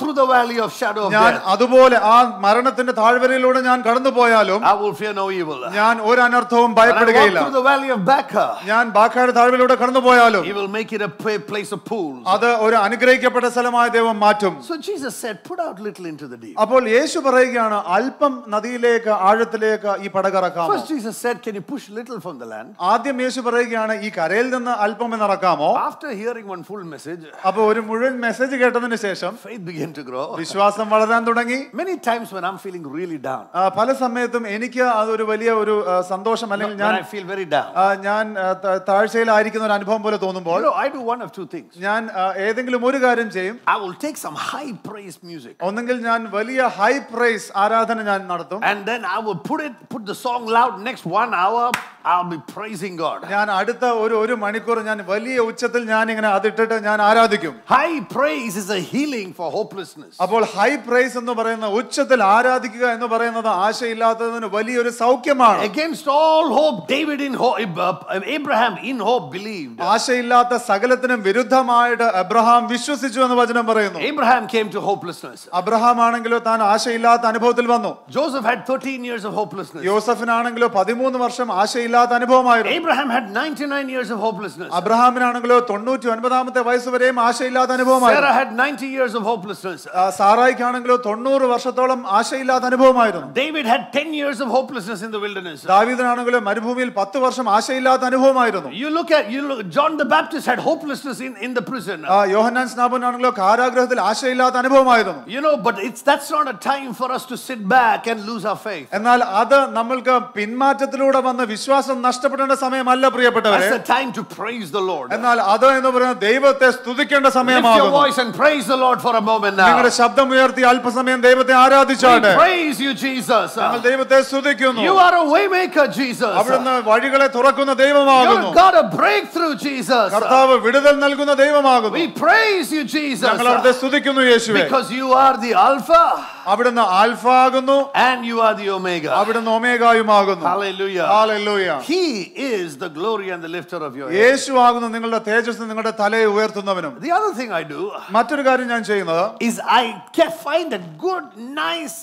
valley of shadow of ഞാൻ death, അതുപോലെ ആ മരണത്തിന്റെ താഴ്വരയിലൂടെ ഞാൻ കടന്നു പോയാലും I will fear no evil. ഞാൻ ഒരു അനർത്ഥവും When I walk ഭയപ്പെടുകയില്ല through the valley of Baca, ഞാൻ ബാക്കാട് താഴ്വരയിലൂടെ കടന്നു പോയാലും He will make it a pa- place of pools. അത് ഒരു അനുഗ്രഹിക്കപ്പെട്ട സ്ഥലമായ ദൈവം മാറ്റും So Jesus said, Put out little into the deep. അപ്പോൾ യേശു പറയുകയാണ് അല്പം നദിയിലേക്ക് ആഴത്തിലേക്ക് ഈ പടകിറക്കാമോ First, Jesus said, Can you push little from the land? ആദ്യം യേശു പറയുകയാണ് ഈ കരയിൽ നിന്ന് അല്പം എന്ന് ഇറക്കാമോ After hearing one full message, അപ്പൊ ഒരു മുഴുവൻ മെസ്സേജ് കേട്ടതിന് ശേഷം faith began to grow. വിശ്വാസം വളരാൻ തുടങ്ങി Many times when I'm feeling really down, ആ, പല സമയത്തും എനിക്ക് അതൊരു വലിയ ഒരു ആ, സന്തോഷം അല്ലെങ്കിൽ when ഞാൻ I feel very down, ആ, ഞാൻ ആ, ത- താഴ്ചയിലായിരിക്കുന്ന ഒരു അനുഭവം പോലെ തോന്നുമ്പോൾ you know, I do one of two things. ഞാൻ ആ, ഏതെങ്കിലും ഒരു കാര്യം ചെയ്യും I will take some high praise music ഒന്നെങ്കിൽ ഞാൻ വലിയ ഹൈ പ്രൈസ് ആരാധന ഞാൻ നടത്തും and then I will put it, put the song loud. Next one hour, I'll be praising God. ഞാൻ അടുത്ത ഒരു ഒരു മണിക്കൂർ ഞാൻ വലിയ ഉച്ചത്തിൽ ഞാൻ ഇങ്ങനെ അതിട്ടിട്ട് ഞാൻ ആരാധിക്കും High praise is a healing for hopelessness. അപ്പോൾ ഹൈ പ്രൈസ് എന്ന് പറയുന്ന ഉച്ചത്തിൽ ആരാധിക്കുക എന്ന് പറയുന്നത് ആശയില്ലാത്തതിന് വലിയൊരു സൗഖ്യമാണ് Against all hope, David in hope, Abraham in hope believed. ആശയില്ലാത്ത സകലത്തിനും വിരുദ്ധമായിട്ട് അബ്രഹാം വിശ്വസിച്ചു എന്ന് വചനം പറയുന്നു Abraham came to hopelessness. Abraham ആണെങ്കിലോ താൻ ആശയില്ലാത്ത അനുഭവത്തിൽ വന്നു Joseph had 13 years of hopelessness. യോസഫിനാണെങ്കിലോ പതിമൂന്ന് വർഷം ആശയില്ലാത്ത അനുഭവമായിരുന്നു Abraham had 99 years of hopelessness. അബ്രഹാമിനാണെങ്കിലോ തൊണ്ണൂറ്റി ഒൻപതാമത്തെ വയസ്സ് വരെയും ആശയില്ലാത്ത അനുഭവമായിരുന്നു Sarah had 90 years of hopelessness. ആ, സാറായിക്കാണെങ്കിലോ തൊണ്ണൂറ് വർഷത്തോളം ആശയില്ലാത്ത അനുഭവമായിരുന്നു David had 10 years of hopelessness in the wilderness. ദാവീദിനാണെങ്കിലോ മരുഭൂമിയിൽ പത്ത് വർഷം ആശയില്ലാത്ത അനുഭവമായിരുന്നു You look at you look John the Baptist had hopelessness in, in the prison. ആ, യോഹന്നാൻ സ്നാപനാണെങ്കിലോ കാരാഗ്രഹത്തിൽ ആശയില്ലാത്ത അനുഭവമായിരുന്നു You know, but it's that's not a time for us to sit back and lose our faith. എന്നാൽ അത് നമ്മൾക്ക് പിന്മാറ്റത്തിലൂടെ വന്ന് വിശ്വാസം നഷ്ടപ്പെടേണ്ട സമയമല്ല പ്രിയപ്പെട്ടവരെ That's the time to praise the Lord. എന്നാൽ അത് എന്ന് പറയുന്നത് ദൈവത്തെ സ്തുതിക്കേണ്ട Lift your സമയമാകുന്നു voice and praise the Lord for a moment now. നിങ്ങളുടെ ശബ്ദം ഉയർത്തി അല്പസമയം ദൈവത്തെ We ആരാധിച്ചാട്ടെ praise you, Jesus. ഞങ്ങൾ ദൈവത്തെ സ്തുതിക്കുന്നു You are a waymaker, Jesus. അവിടുന്ന് വഴികളെ തുറക്കുന്ന ദൈവമാകുന്നു You're God a breakthrough, Jesus. കർത്താവ് വിടുതൽ നൽകുന്ന ദൈവമാകുന്നു We praise you, Jesus. ഞങ്ങൾ അവിടുത്തെ സ്തുതിക്കുന്നു യേശുവെ Because you are the Alpha അവിടുന്ന് ആൽഫ ആകുന്നു and you are the Omega. അവിടുന്ന് ഒമേഗായുമാകുന്നു Hallelujah. Hallelujah. He is the glory and the lifter of your head. യേശു ആകുന്നു നിങ്ങളുടെ തേജസ് നിങ്ങളുടെ തലയെ ഉയർത്തുന്നവനും The other thing I do മറ്റൊരു കാര്യം ഞാൻ ചെയ്യുന്നത് is I can find a good, nice,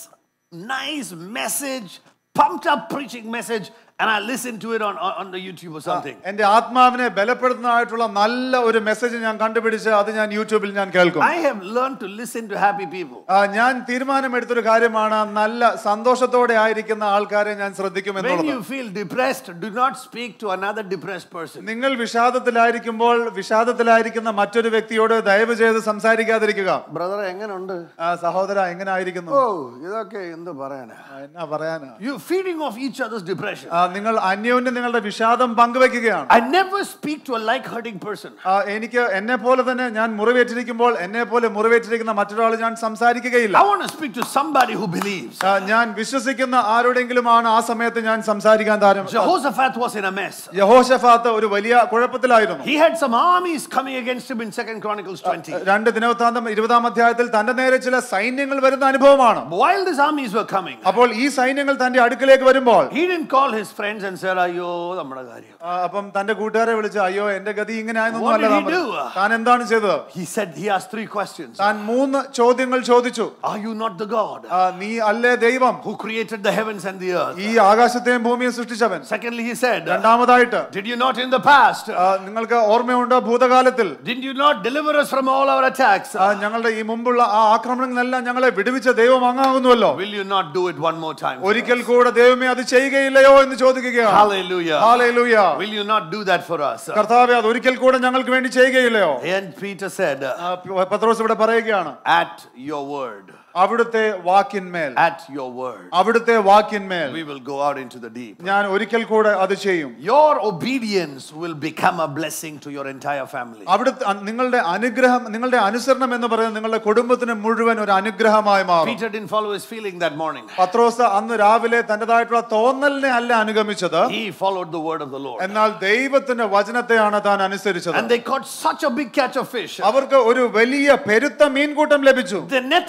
nice message, pumped up preaching message, and I listen to it on, on, on the YouTube or something. എന്റെ ആത്മാവിനെ ബലപ്പെടുത്തുന്നതായിട്ടുള്ള നല്ല ഒരു മെസ്സേജ് ഞാൻ കണ്ടുപിടിച്ച് അത് ഞാൻ യൂട്യൂബിൽ ഞാൻ കേൾക്കും I have learned to listen to happy people. ആ, ഞാൻ തീരുമാനമെടുത്തൊരു കാര്യമാണ് നല്ല സന്തോഷത്തോടെ ആയിരിക്കുന്ന ആൾക്കാരെ ഞാൻ ശ്രദ്ധിക്കും When എന്നുള്ളത് you feel depressed, do not speak to another depressed person. നിങ്ങൾ വിഷാദത്തിലായിരിക്കുമ്പോൾ വിഷാദത്തിലായിരിക്കുന്ന മറ്റൊരു വ്യക്തിയോട് ദയവ് ചെയ്ത് സംസാരിക്കാതിരിക്കുക ബ്രദർ എങ്ങനെയുണ്ട് ആ, സഹോദര എങ്ങനെ ആയിരിക്കുന്നു ഓ ഇതൊക്കെ എന്ത് പറയാനാ ആ, എന്നാ പറയാനാ You feeding off each other's depression. ആ, നിങ്ങൾ അന്യോന്യം നിങ്ങളുടെ വിഷാദം പങ്കുവെക്കുകയാണ് I never speak to a like-hurting person. ആ, എനിക്ക് എന്നെ പോലെ തന്നെ ഞാൻ മുറിവേറ്റിരിക്കുമ്പോൾ എന്നെ പോലെ മുറിവേറ്റിരിക്കുന്ന മറ്റൊരാൾ ഞാൻ സംസാരിക്കുകയില്ല I want to speak to somebody who believes. ആ, ഞാൻ വിശ്വസിക്കുന്ന ആരോടെങ്കിലുമാണ് ആ സമയത്ത് ഞാൻ സംസാരിക്കാൻ താരം Jehoshaphat was in a mess. യഹോഷഫാത്ത് ഒരു വലിയ കുഴപ്പത്തിലായിരുന്നു He had some armies coming against him in Second Chronicles 20. രണ്ട് ദിനവൃത്താന്തം ഇരുപതാം അധ്യായത്തിൽ തന്റെ നേരെ ചില സൈന്യങ്ങൾ വരുന്ന അനുഭവമാണ് While these armies were coming, അപ്പോൾ ഈ സൈന്യങ്ങൾ തന്റെ അടുക്കിലേക്ക് വരുമ്പോൾ he didn't call his friends and said, "Ayo, നമ്മുടെ കാര്യം." ആ, അപ്പം തന്റെ കൂട്ടുകാരെ വിളിച്ച് അയ്യോ എന്റെ ഗതി ഇങ്ങനെ ആയെന്നൊന്നും What അല്ല did he താൻ പറഞ്ഞത്." do? താൻ എന്താണ് ചെയ്തത് He said he asked three questions. താൻ മൂന്ന് ചോദ്യങ്ങൾ ചോദിച്ചു Are you not the God ആ, നീ അല്ലേ ദൈവം who created the heavens and the earth? ഈ ആകാശത്തെയും ഭൂമിയും സൃഷ്ടിച്ചവൻ Secondly, he said, രണ്ടാമതായിട്ട് Did you not in the past? ആ, നിങ്ങൾക്ക് ഓർമ്മയുണ്ട് ഭൂതകാലത്തിൽ Did you not deliver us from all our attacks? ആ, ഞങ്ങളുടെ ഈ മുമ്പുള്ള ആ ആക്രമണങ്ങളെല്ലാം ഞങ്ങളെ വിടുവിച്ച ദൈവം അങ്ങാകുന്നുവല്ലോ Will you not do it one more time? for ഒരിക്കൽ us? കൂടെ ദൈവമേ അത് ചെയ്യുകയില്ലയോ എന്ന് ചോദിക്കുകയാണ് Hallelujah. Hallelujah. Will you not do that for us? കർത്താവെ അത് ഒരിക്കൽ കൂടെ ഞങ്ങൾക്ക് വേണ്ടി ചെയ്യുകയില്ലയോ And Peter said, ആ, പത്രോസ് ഇവിടെ പറയുകയാണ് At your word, അവിടുത്തെ വാക്കിന്മേൽ at your word, അവിടുത്തെ വാക്കിന്മേൽ we will go out into the deep. ഞാൻ ഒരിക്കൽ കൂടെ അത് ചെയ്യും Your obedience will become a blessing to your entire family. അവിടുത്തെ അ- നിങ്ങളുടെ അനുഗ്രഹം നിങ്ങളുടെ അനുസരണം എന്ന് പറയുന്നത് നിങ്ങളുടെ കുടുംബത്തിന് മുഴുവൻ ഒരു അനുഗ്രഹമായി മാറും Peter didn't follow his feeling that morning. പത്രോസ് അന്ന് രാവിലെ തന്റേതായിട്ടുള്ള തോന്നലിനെ അല്ല അനുഗമിച്ചത് He followed the word of the Lord. എന്നാൽ ദൈവത്തിന്റെ വചനത്തെയാണ് താൻ അനുസരിച്ചത് And they caught such a big catch of fish. അവർക്ക് ഒരു വലിയ പെരുത്ത മീൻകൂട്ടം ലഭിച്ചു The net was breaking.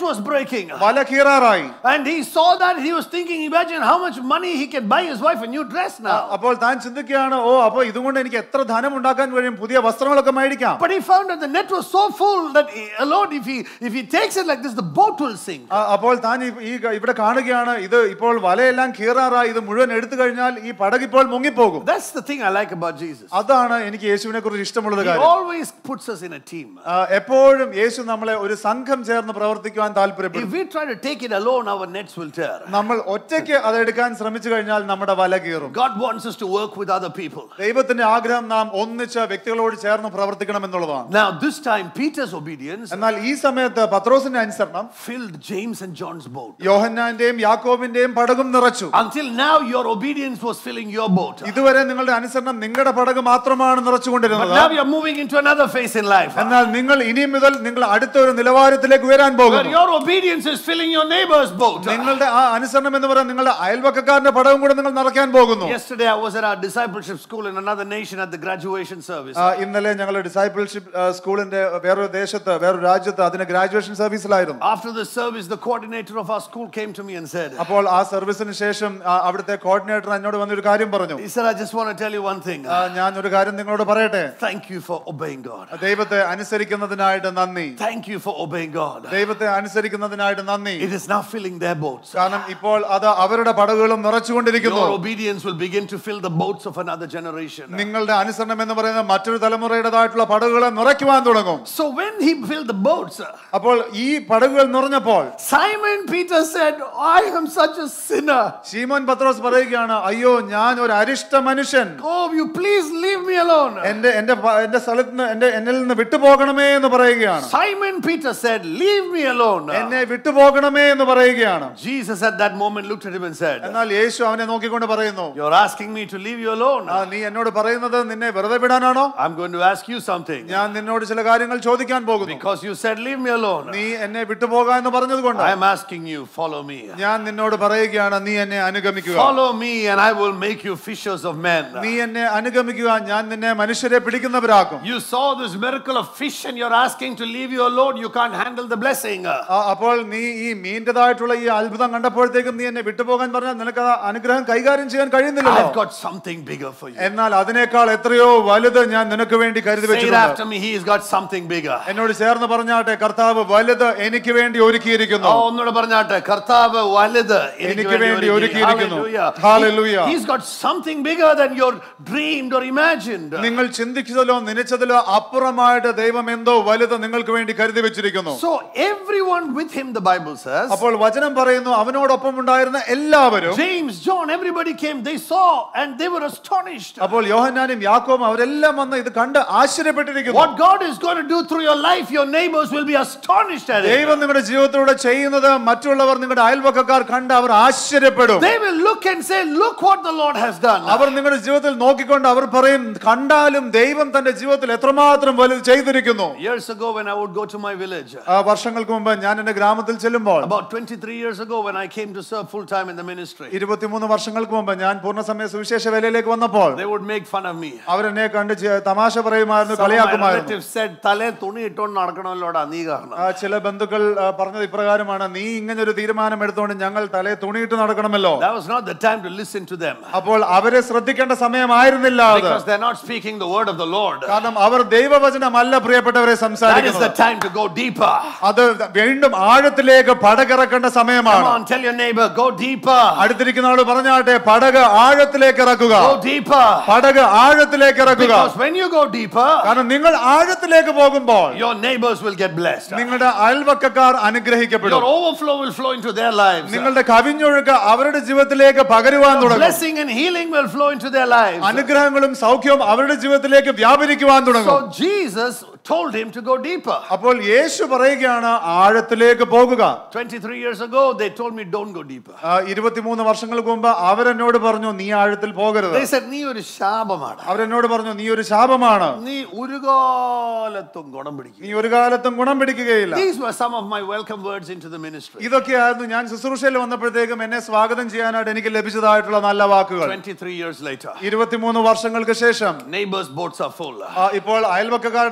breaking. വല കീറാറായി And he saw that he was thinking, imagine how much money he can buy his wife a new dress now. അപ്പോൾ താൻ ചിന്തിക്കുകയാണ് ഓ അപ്പൊ ഇതുകൊണ്ട് എനിക്ക് എത്ര ധനം ഉണ്ടാക്കാൻ കഴിയും പുതിയ വസ്ത്രങ്ങളൊക്കെ മേടിക്കാം But he found that the net was so full that he, alone, if he if he takes it like this, the boat will sink. ആ, അപ്പോൾ താൻ ഈ ഈ ക- ഇവിടെ കാണുകയാണ് ഇത് ഇപ്പോൾ വലയെല്ലാം കീറാറായി ഇത് മുഴുവൻ എടുത്തു കഴിഞ്ഞാൽ ഈ പടക് ഇപ്പോൾ മുങ്ങിപ്പോകും That's the thing I like about Jesus. അതാണ് എനിക്ക് യേശുവിനെ കുറിച്ച് ഇഷ്ടമുള്ളത് He കാര്യം always puts us in a team. ആ, എപ്പോഴും യേശു നമ്മളെ ഒരു സംഘം ചേർന്ന് പ്രവർത്തിക്കുവാൻ താല്പര്യപ്പെടും If we try to take it alone, our nets will tear. നമ്മൾ ഒറ്റയ്ക്ക് അത് എടുക്കാൻ ശ്രമിച്ചു കഴിഞ്ഞാൽ നമ്മുടെ വല കീറും God wants us to work with other people. ദൈവത്തിന്റെ ആഗ്രഹം നാം ഒന്നിച്ച് വ്യക്തികളോട് ചേർന്ന് പ്രവർത്തിക്കണം എന്നുള്ളതാണ് Now, this time, Peter's obedience എന്നാൽ ഈ സമയത്ത് പത്രോസിന്റെ അനുസരണം filled James and John's boat. യോഹന്നാന്റെയും യാക്കോബിന്റെയും പടകും നിറച്ചു Until now, your obedience was filling your boat. ഇതുവരെ നിങ്ങളുടെ അനുസരണം നിങ്ങളുടെ പടക് മാത്രമാണ് But നിറച്ചുകൊണ്ടിരുന്നത് now you're moving into another phase in life. എന്നാൽ നിങ്ങൾ ഇനി മുതൽ നിങ്ങൾ അടുത്ത ഒരു നിലവാരത്തിലേക്ക് ഉയരാൻ Where പോകുന്നു your obedience is filling your neighbor's boat. നിങ്ങളുടെ ആ അനുസരണം എന്ന് പറയാൻ നിങ്ങളുടെ അയൽവക്കക്കാരന്റെ പടവും കൂടെ നിങ്ങൾ നിറയ്ക്കാൻ പോകുന്നു Yesterday, I was at our discipleship school in another nation at the graduation service. ആ, ഇന്നലെ ഞങ്ങൾ ഡിസൈപ്പിൾഷിപ്പ് സ്കൂളിന്റെ വേറൊരു ദേശത്ത് വേറൊരു രാജ്യത്ത് അതിന് ഗ്രാജുവേഷൻ സർവീസിലായിരുന്നു After the service, the coordinator of our school came to me and said, അപ്പോൾ ആ സർവീസിന് ശേഷം ആ, അവിടുത്തെ കോർഡിനേറ്റർ എന്നോട് വന്നൊരു കാര്യം പറഞ്ഞു He said, I just want to tell you one thing. ആ, ഞാൻ ഒരു കാര്യം നിങ്ങളോട് പറയട്ടെ Thank you for obeying God. ദൈവത്തെ അനുസരിക്കുന്നതിനായിട്ട് നന്ദി Thank you for obeying God. ദൈവത്തെ അനുസരിക്കുന്നതിനായിട്ട് നന്ദി It is now filling their boats. കാരണം ഇപ്പോൾ അത് അവരുടെ പടകുകളും നിറച്ചുകൊണ്ടിരിക്കുന്നു Your obedience will begin to fill the boats of another generation. നിങ്ങളുടെ അനുസരണം എന്ന് പറയുന്നത് മറ്റൊരു തലമുറയുടേതായിട്ടുള്ള പടകുകളെ നിറയ്ക്കുവാൻ തുടങ്ങും So when he filled the boats, അപ്പോൾ ഈ പടകുകൾ നിറഞ്ഞപ്പോൾ Simon Peter said, I am such a sinner. ശീമോൻ പത്രോസ് പറയുകയാണ് അയ്യോ ഞാൻ ഒരു അരിഷ്ട മനുഷ്യൻ Oh, you please leave me alone. എന്റെ എന്റെ പ- എന്റെ സ്ഥലത്ത് നിന്ന് എന്റെ എന്നിൽ നിന്ന് വിട്ടുപോകണമേ എന്ന് പറയുകയാണ് Simon Peter said, Leave me alone. എന്നെ വിട്ടുപോകണമേ എന്ന് പറയുകയാണ് Jesus at that moment looked at him and said, എന്നാൽ യേശു അവനെ നോക്കിക്കൊണ്ട് പറയുന്നു You're asking me to leave you alone. ആ നീ എന്നോട് പറയുന്നത് നിന്നെ വെറുതെ വിടാനാണോ I'm going to ask you something. ഞാൻ നിന്നോട് ചില കാര്യങ്ങൾ ചോദിക്കാൻ പോകുന്നു Because you said, Leave me alone. നീ എന്നെ വിട്ടുപോകാ എന്ന് പറഞ്ഞത് കൊണ്ട് I am asking you, follow me. ഞാൻ നിന്നോട് പറയുകയാണ് നീ എന്നെ അനുഗമിക്കുക Follow me, and I will make you fishers of men. നീ എന്നെ അനുഗമിക്കുക ഞാൻ നിന്നെ മനുഷ്യരെ പിടിക്കുന്നവരാക്കും You saw this miracle of fish, and you're asking to leave you alone. You can't handle the blessing. ആ, അപ്പോൾ നീ ഈ മീൻ്റെതായിട്ടുള്ള ഈ അത്ഭുതം കണ്ടപ്പോഴത്തേക്കും നീ എന്നെ വിട്ടുപോകാൻ പറഞ്ഞാൽ നിനക്ക് ആ അനുഗ്രഹം കൈകാര്യം ചെയ്യാൻ കഴിയുന്നില്ലല്ലോ I've got something bigger for you. എന്നാൽ അതിനേക്കാൾ എത്രയോ വലുത് ഞാൻ നിനക്ക് വേണ്ടി കരുതി Say it വെച്ചിട്ടുണ്ട് after me. He has got something bigger. എന്നോട് ചേർന്ന് പറഞ്ഞാട്ടെ കർത്താവ് വലുത് എനിക്ക് വേണ്ടി ഒരുക്കിയിരിക്കുന്നു ഓ, ഒന്നുകൂടെ പറഞ്ഞാട്ടെ കർത്താവ് വലുത് എനിക്ക് വേണ്ടി ഒരുക്കി. ഒരുക്കിയിരിക്കുന്നു. Hallelujah. Hallelujah. He- He's got something bigger than your dreamed or imagined. നിങ്ങൾ ചിന്തിച്ചതിലോ നനച്ചതിലോ അപ്പുറമായിട്ട് ദൈവം എന്തോ വലുത് നിങ്ങൾക്ക് വേണ്ടി കരുതി വെച്ചിരിക്കുന്നു So everyone with him, the Bible says, അപ്പോൾ വചനം പറയുന്നു അവനോടൊപ്പം ഉണ്ടായിരുന്ന എല്ലാവരും James, John, everybody came. They saw and they were astonished. അപ്പോൾ യോഹന്നാനും യാക്കോബും അവരെല്ലാം വന്ന് ഇത് കണ്ട് ആശ്ചര്യപ്പെട്ടിരിക്കുന്നു What God is going to do through your life, your neighbors will be astonished at it. ദൈവം നിങ്ങളുടെ ജീവിതത്തിലൂടെ ചെയ്യുന്നത് മറ്റുള്ളവർ നിങ്ങളുടെ അയൽവക്കക്കാർ കണ്ട് അവർ ആശ്ചര്യപ്പെടും They will look and say, Look what the Lord has done. അവർ നിങ്ങളുടെ ജീവിതത്തിൽ നോക്കിക്കൊണ്ട് അവർ പറയും കണ്ടാലും ദൈവം തന്റെ ജീവിതത്തിൽ എത്രമാത്രം വലുത് ചെയ്തിരിക്കുന്നു Years ago, when I would go to my village, ആ വർഷങ്ങൾക്ക് മുമ്പ് ഞാൻ എന്റെ ഗ്രാമത്തിൽ ചെല്ലുമ്പോൾ about 23 years ago, when I came to serve full time in the ministry, ഇരുപത്തിമൂന്ന് വർഷങ്ങൾക്ക് മുമ്പ് ഞാൻ പൂർണ്ണസമയ സുവിശേഷ വേലയിലേക്ക് വന്നപ്പോൾ they would make fun of me. അവരെന്നെ കണ്ട് ചെ- തമാശ പറയുമായിരുന്നു Some of my കളിയാക്കുമായിരുന്നു relatives said, തലേ തുണി ഇട്ടോണ്ട് നടക്കണമല്ലോടാ നീ കാരണം ആ, ചില ബന്ധുക്കൾ ആ, പറഞ്ഞത് ഇപ്രകാരമാണ് നീ ഇങ്ങനെ ഒരു തീരുമാനം എടുത്തുകൊണ്ട് ഞങ്ങൾ തലേ തുണിയിട്ട് നടക്കണമല്ലോ That was not the time to listen to them. അപ്പോൾ അവരെ ശ്രദ്ധിക്കേണ്ട സമയമായിരുന്നില്ല അത് Because they're not speaking the word of the Lord. കാരണം അവർ ദൈവവചനമല്ല പ്രിയപ്പെട്ടവരെ That is the സംസാരിക്കുന്നത് time to go deeper. അത് വീണ്ടും ആഴത്തിലേക്ക് പടകിറക്കേണ്ട Come സമയമാണ് on, tell your neighbor, go deeper. അടുത്തിരിക്കുന്ന ആള് പറഞ്ഞാട്ടെ പടക് ആഴത്തിലേക്ക് ഇറക്കുക Go deeper. പടക് ആഴത്തിലേക്ക് ഇറക്കുക Because when you go deeper, കാരണം നിങ്ങൾ ആഴത്തിലേക്ക് പോകുമ്പോൾ your neighbors will get blessed. നിങ്ങളുടെ അയൽവക്കക്കാർ അനുഗ്രഹിക്കപ്പെടും Your overflow will flow into their lives. നിങ്ങളുടെ കവിഞ്ഞൊഴുക്ക് അവരുടെ ജീവിതത്തിലേക്ക് പകരുവാൻ തുടങ്ങും Blessing and healing will flow into their lives. അനുഗ്രഹങ്ങളും സൗഖ്യവും അവരുടെ ജീവിതത്തിലേക്ക് വ്യാപരിക്കുവാൻ തുടങ്ങും So Jesus told him to go deeper. അപ്പോൾ യേശു പറയുകയാണ് ആഴത്തിലേക്ക് പോകുക 23 years ago, they told me, don't go deeper. ആ, ഇരുപത്തിമൂന്ന് വർഷങ്ങൾക്ക് മുമ്പ് അവരെന്നോട് പറഞ്ഞു നീ ആഴത്തിൽ പോകരുത് They said, നീ ഒരു ശാപമാണ് അവരെന്നോട് പറഞ്ഞു നീ ഒരു ശാപമാണ് നീ ഒരു കാലത്തും ഗുണം പിടിക്കും നീ ഒരു കാലത്തും ഗുണം പിടിക്കുകയില്ല These were some of my welcome words into the ministry. ഇതൊക്കെയായിരുന്നു ഞാൻ ശുശ്രൂഷയിൽ വന്നപ്പോഴത്തേക്കും എന്നെ സ്വാഗതം ചെയ്യാനായിട്ട് എനിക്ക് ലഭിച്ചതായിട്ടുള്ള നല്ല വാക്കുകൾ 23 years later, ഇരുപത്തിമൂന്ന് വർഷങ്ങൾക്ക് ശേഷം neighbors' boats are full. ആ, ഇപ്പോൾ അയൽവക്കക്കാരുടെ പടകുകൾ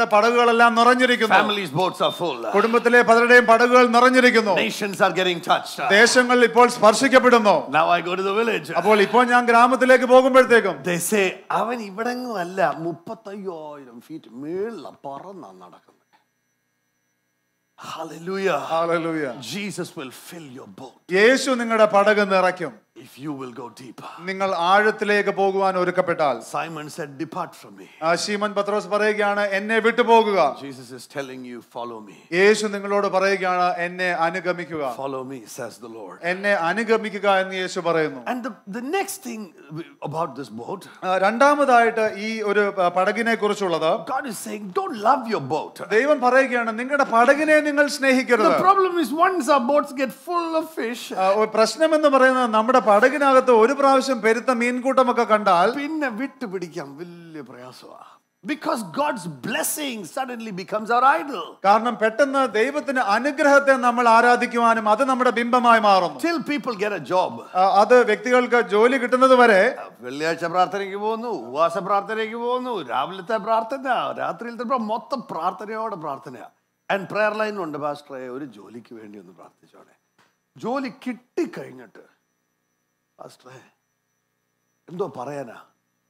പടകുകളെല്ലാം നിറഞ്ഞിരിക്കുന്നു Families' boats are full. കുടുംബത്തിലെ പലരുടെയും പടകുകൾ നിറഞ്ഞിരിക്കുന്നു Nations are getting touched. ദേശങ്ങൾ ഇപ്പോൾ സ്പർശിക്കപ്പെടുന്നു Now I go to the village. അപ്പോൾ ഇപ്പോൾ ഞാൻ ഗ്രാമത്തിലേക്ക് പോകുമ്പോഴത്തേക്കും They say, അവൻ ഇവിടെങ്ങും അല്ല മുപ്പത്തയ്യായിരം ഫീറ്റ് മേളില പറന്നാ നടക്കുന്നത് Hallelujah. Hallelujah. Jesus will fill your boat യേശു നിങ്ങളുടെ പടക് നിറയ്ക്കും if you will go deeper. നിങ്ങൾ ആഴത്തിലേക്ക് പോകുവാൻ ഒരുക്കപ്പെട്ടാൽ Simon said, Depart from me. ആ ശീമൻ പത്രോസ് പറയുകയാണ് എന്നെ വിട്ടുപോകുക Jesus is telling you, Follow me. യേശു നിങ്ങളോട് പറയുകയാണ് എന്നെ അനുഗമിക്കുക Follow me, says the Lord. എന്നെ അനുഗമിക്കുക എന്ന് യേശു പറയുന്നു And the, the next thing about this boat, ആ, രണ്ടാമതായിട്ട് ഈ ഒരു പ- പടകിനെ കുറിച്ചുള്ളത് God is saying, Don't love your boat. ദൈവം പറയുകയാണ് നിങ്ങളുടെ പടകിനെ നിങ്ങൾ സ്നേഹിക്കരുത് The problem is, once our boats get full of fish, ആ, ഒരു പ്രശ്നം എന്ന് പറയുന്നത് നമ്മുടെ പടകിനകത്ത് ഒരു പ്രാവശ്യം പെരുത്ത മീൻകൂട്ടമൊക്കെ കണ്ടാൽ പിന്നെ വിട്ടുപിടിക്കാൻ വലിയ പ്രയാസമാണ് Because God's blessing suddenly becomes our idol. കാരണം പെട്ടെന്ന് ദൈവത്തിന്റെ അനുഗ്രഹത്തെ നമ്മൾ ആരാധിക്കുവാനും അത് നമ്മുടെ ബിംബമായി മാറുന്നു Till people get a job. ആ, അത് വ്യക്തികൾക്ക് ജോലി കിട്ടുന്നത് വരെ വെള്ളിയാഴ്ച പ്രാർത്ഥനയ്ക്ക് പോകുന്നു ഉപവാസ പ്രാർത്ഥനയ്ക്ക് പോകുന്നു രാവിലത്തെ പ്രാർത്ഥന രാത്രിയിലത്തെ പ്രാ- മൊത്തം പ്രാർത്ഥനയോടെ പ്രാർത്ഥന ആൻഡ് പ്രെയർ ലൈൻ ഉണ്ട് പാസ്റ്ററെ ഒരു ജോലിക്ക് വേണ്ടി ഒന്ന് പ്രാർത്ഥിച്ചോടെ ജോലി കിട്ടിക്കഴിഞ്ഞിട്ട് പാസ്റ്ററെ എന്തോ പറയാനാ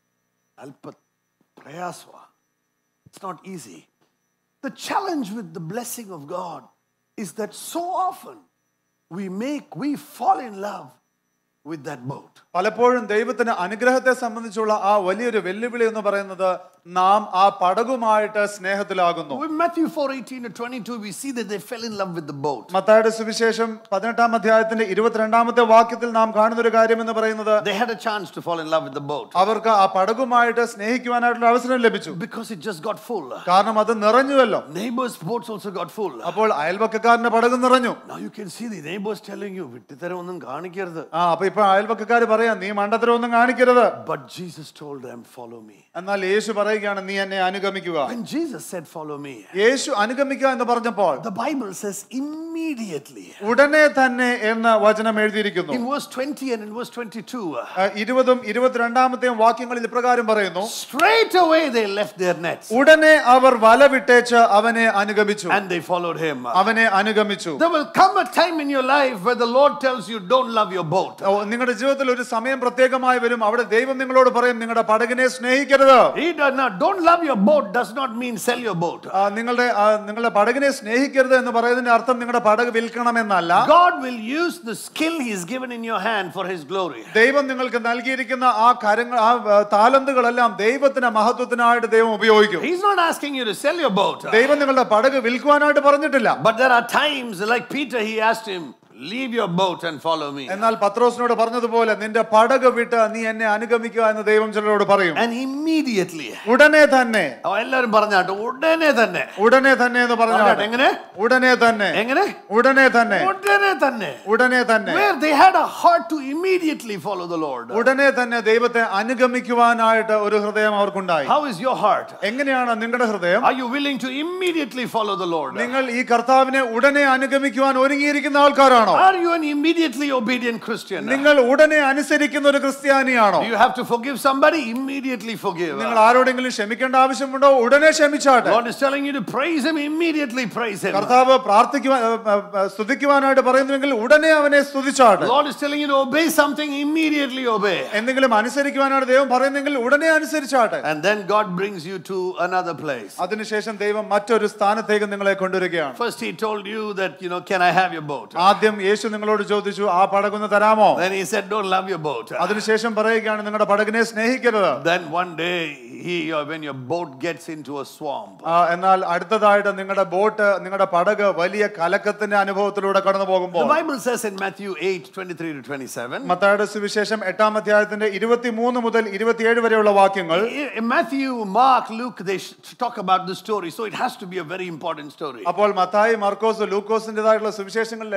അല്പ പ്രയാസമാ it's not easy The challenge with the blessing of God is that so often we make, we fall in love with that boat. പലപ്പോഴും ദൈവത്തിന് അനുഗ്രഹത്തെ സംബന്ധിച്ചുള്ള ആ വലിയൊരു വെല്ലുവിളി എന്ന് പറയുന്നത് നാം ആ പടകുമായിട്ട് സ്നേഹത്തിലാകുന്നു In Matthew 4 18 to 22, we see that they fell in love with the boat. മത്തായുടെ സുവിശേഷം പതിനെട്ടാം അധ്യായത്തിന്റെ ഇരുപത്തിരണ്ടാമത്തെ വാക്യത്തിൽ നാം കാണുന്ന ഒരു കാര്യം എന്ന് പറയുന്നത് They had a chance to fall in love with the boat അവർക്ക് ആ പടകുമായിട്ട് സ്നേഹിക്കുവാനായിട്ടുള്ള അവസരം ലഭിച്ചു because it just got full. കാരണം അത് നിറഞ്ഞുവല്ലോ Neighbors' boats also got full. അപ്പോൾ അയൽപക്കക്കാരന്റെ പടക് നിറഞ്ഞു Now you can see the neighbors telling you, വിട്ടിത്തരം ഒന്നും കാണിക്കരുത്. ആ അപ്പൊ ഇപ്പൊ അയൽപക്കക്കാർ പറയാം നീ മണ്ടത്തരം ഒന്നും കാണിക്കരുത് But Jesus told them, follow me. എന്നാൽ യേശു പറയുകയാണ് നീ എന്നെ അനുഗമിക്കുക When Jesus said, follow me, യേശു അനുഗമിക്കുക എന്ന് പറഞ്ഞപ്പോൾ the Bible says immediately. ഉടനെ തന്നെ എന്ന് വചനം എഴുതിയിരിക്കുന്നു In verse 20 and in verse 22, ആ, ഇരുപതും ഇരുപത്തിരണ്ടാമത്തെയും വാക്യങ്ങളിൽ ഇപ്രകാരം പറയുന്നു straight away they left their nets ഉടനെ അവർ വല വിട്ടേച്ച് അവനെ അനുഗമിച്ചു and they followed him. അവനെ അനുഗമിച്ചു There will come a time in your life where the Lord tells you, don't love your boat. ഓ, നിങ്ങളുടെ ജീവിതത്തിൽ ഒരു സമയം പ്രത്യേകമായി വരും അവിടെ ദൈവം നിങ്ങളോട് പറയും നിങ്ങളുടെ പടകിനെ സ്നേഹിക്കരുത് He does not, don't love your boat does not mean sell your boat. ആ, നിങ്ങളുടെ ആ, നിങ്ങളുടെ പടകിനെ സ്നേഹിക്കരുത് എന്ന് പറയുന്നതിന്റെ അർത്ഥം നിങ്ങളുടെ പടക് വിൽക്കണമെന്നല്ല God will use the skill He's given in your hand for His glory. ദൈവം നിങ്ങൾക്ക് നൽകിയിരിക്കുന്ന ആ കാര്യങ്ങൾ ആ ആ, താലന്തുകളെല്ലാം ദൈവത്തിന്റെ മഹത്വത്തിനായിട്ട് ദൈവം ഉപയോഗിക്കും He's not asking you to sell your boat. ദൈവം നിങ്ങളുടെ പടക് വിൽക്കുവാനായിട്ട് പറഞ്ഞിട്ടില്ല But there are times, like Peter, he asked him, Leave your boat and follow me. എന്നാൽ പത്രോസിനോട് പറഞ്ഞതുപോലെ നിന്റെ പടക് വിട്ട് നീ എന്നെ അനുഗമിക്കുക എന്ന് ദൈവം ചിലരോട് പറയും And immediately, ഉടനെ തന്നെ അവ എല്ലാവരും പറഞ്ഞാട്ടോ ഉടനെ തന്നെ ഉടനെ തന്നെ എന്ന് പറഞ്ഞാട്ടെ, പറഞ്ഞാൽ എങ്ങനെ ഉടനെ തന്നെ എങ്ങനെ ഉടനെ തന്നെ ഉടനെ തന്നെ ഉടനെ തന്നെ where they had a heart to immediately follow the Lord. ഉടനെ തന്നെ ദൈവത്തെ അനുഗമിക്കുവാനായിട്ട് ഒരു ഹൃദയം അവർക്കുണ്ടായി How is your heart? എങ്ങനെയാണ് നിങ്ങളുടെ ഹൃദയം Are you willing to immediately follow the Lord? നിങ്ങൾ ഈ കർത്താവിനെ ഉടനെ അനുഗമിക്കുവാൻ ഒരുങ്ങിയിരിക്കുന്ന ആൾക്കാരാണോ Are you an immediately obedient Christian? നിങ്ങൾ ഉടനെ അനുസരിക്കുന്ന ഒരു ക്രിസ്ത്യാനിയാണോ Do you have to forgive somebody? Immediately forgive. നിങ്ങൾ ആരോടെങ്കിലും ക്ഷമിക്കേണ്ട ആവശ്യമുണ്ടോ ഉടനെ ക്ഷമിച്ചാട്ടെ God is telling you to praise Him, immediately praise Him. കർത്താവ് പ്രാർത്ഥിക്കുവാൻ ഏ, ഏ, ഏ, സ്തുതിക്കുവാനായിട്ട് പറയുന്നുവെങ്കിൽ ഉടനെ അവനെ സ്തുതിച്ചാട്ടെ Lord is telling you to obey something, immediately obey. എന്തെങ്കിലും അനുസരിക്കുവാനായിട്ട് ദൈവം പറയുന്നെങ്കിൽ ഉടനെ അനുസരിച്ചാട്ടെ And then God brings you to another place. അതിനുശേഷം ദൈവം മറ്റൊരു സ്ഥാനത്തേക്ക് നിങ്ങളെ കൊണ്ടുവരികയാണ് First, He told you that, you know, can I have your boat? ആദ്യം യേശു നിങ്ങളോട് ചോദിച്ചു ആ പടകൊന്ന് തരാമോ Then He said, don't love your boat. അതിനുശേഷം പറയുകയാണ് നിങ്ങളുടെ പടകിനെ സ്നേഹിക്കരുത് Then one day, he, or when your boat gets into a swamp, ആ, എന്നാൽ അടുത്തതായിട്ട് നിങ്ങളുടെ ബോട്ട് നിങ്ങളുടെ പടക് വലിയ കലക്കത്തിന്റെ അനുഭവത്തിലൂടെ കടന്നു the പോകുമ്പോൾ Bible says in Matthew 8 23 to 27, മത്തായുടെ സുവിശേഷം എട്ടാം അധ്യായത്തിന്റെ ഇരുപത്തിമൂന്ന് മുതൽ ഇരുപത്തിയേഴ് വരെയുള്ള വാക്യങ്ങൾ in Matthew, Mark, Luke, they sh- talk about the story. So it has to be a very important story. അപ്പോൾ മത്തായി മർക്കോസ് ലൂക്കോസിന്റേതായിട്ടുള്ള സുവിശേഷങ്ങളിലെല്ലാം തന്നെ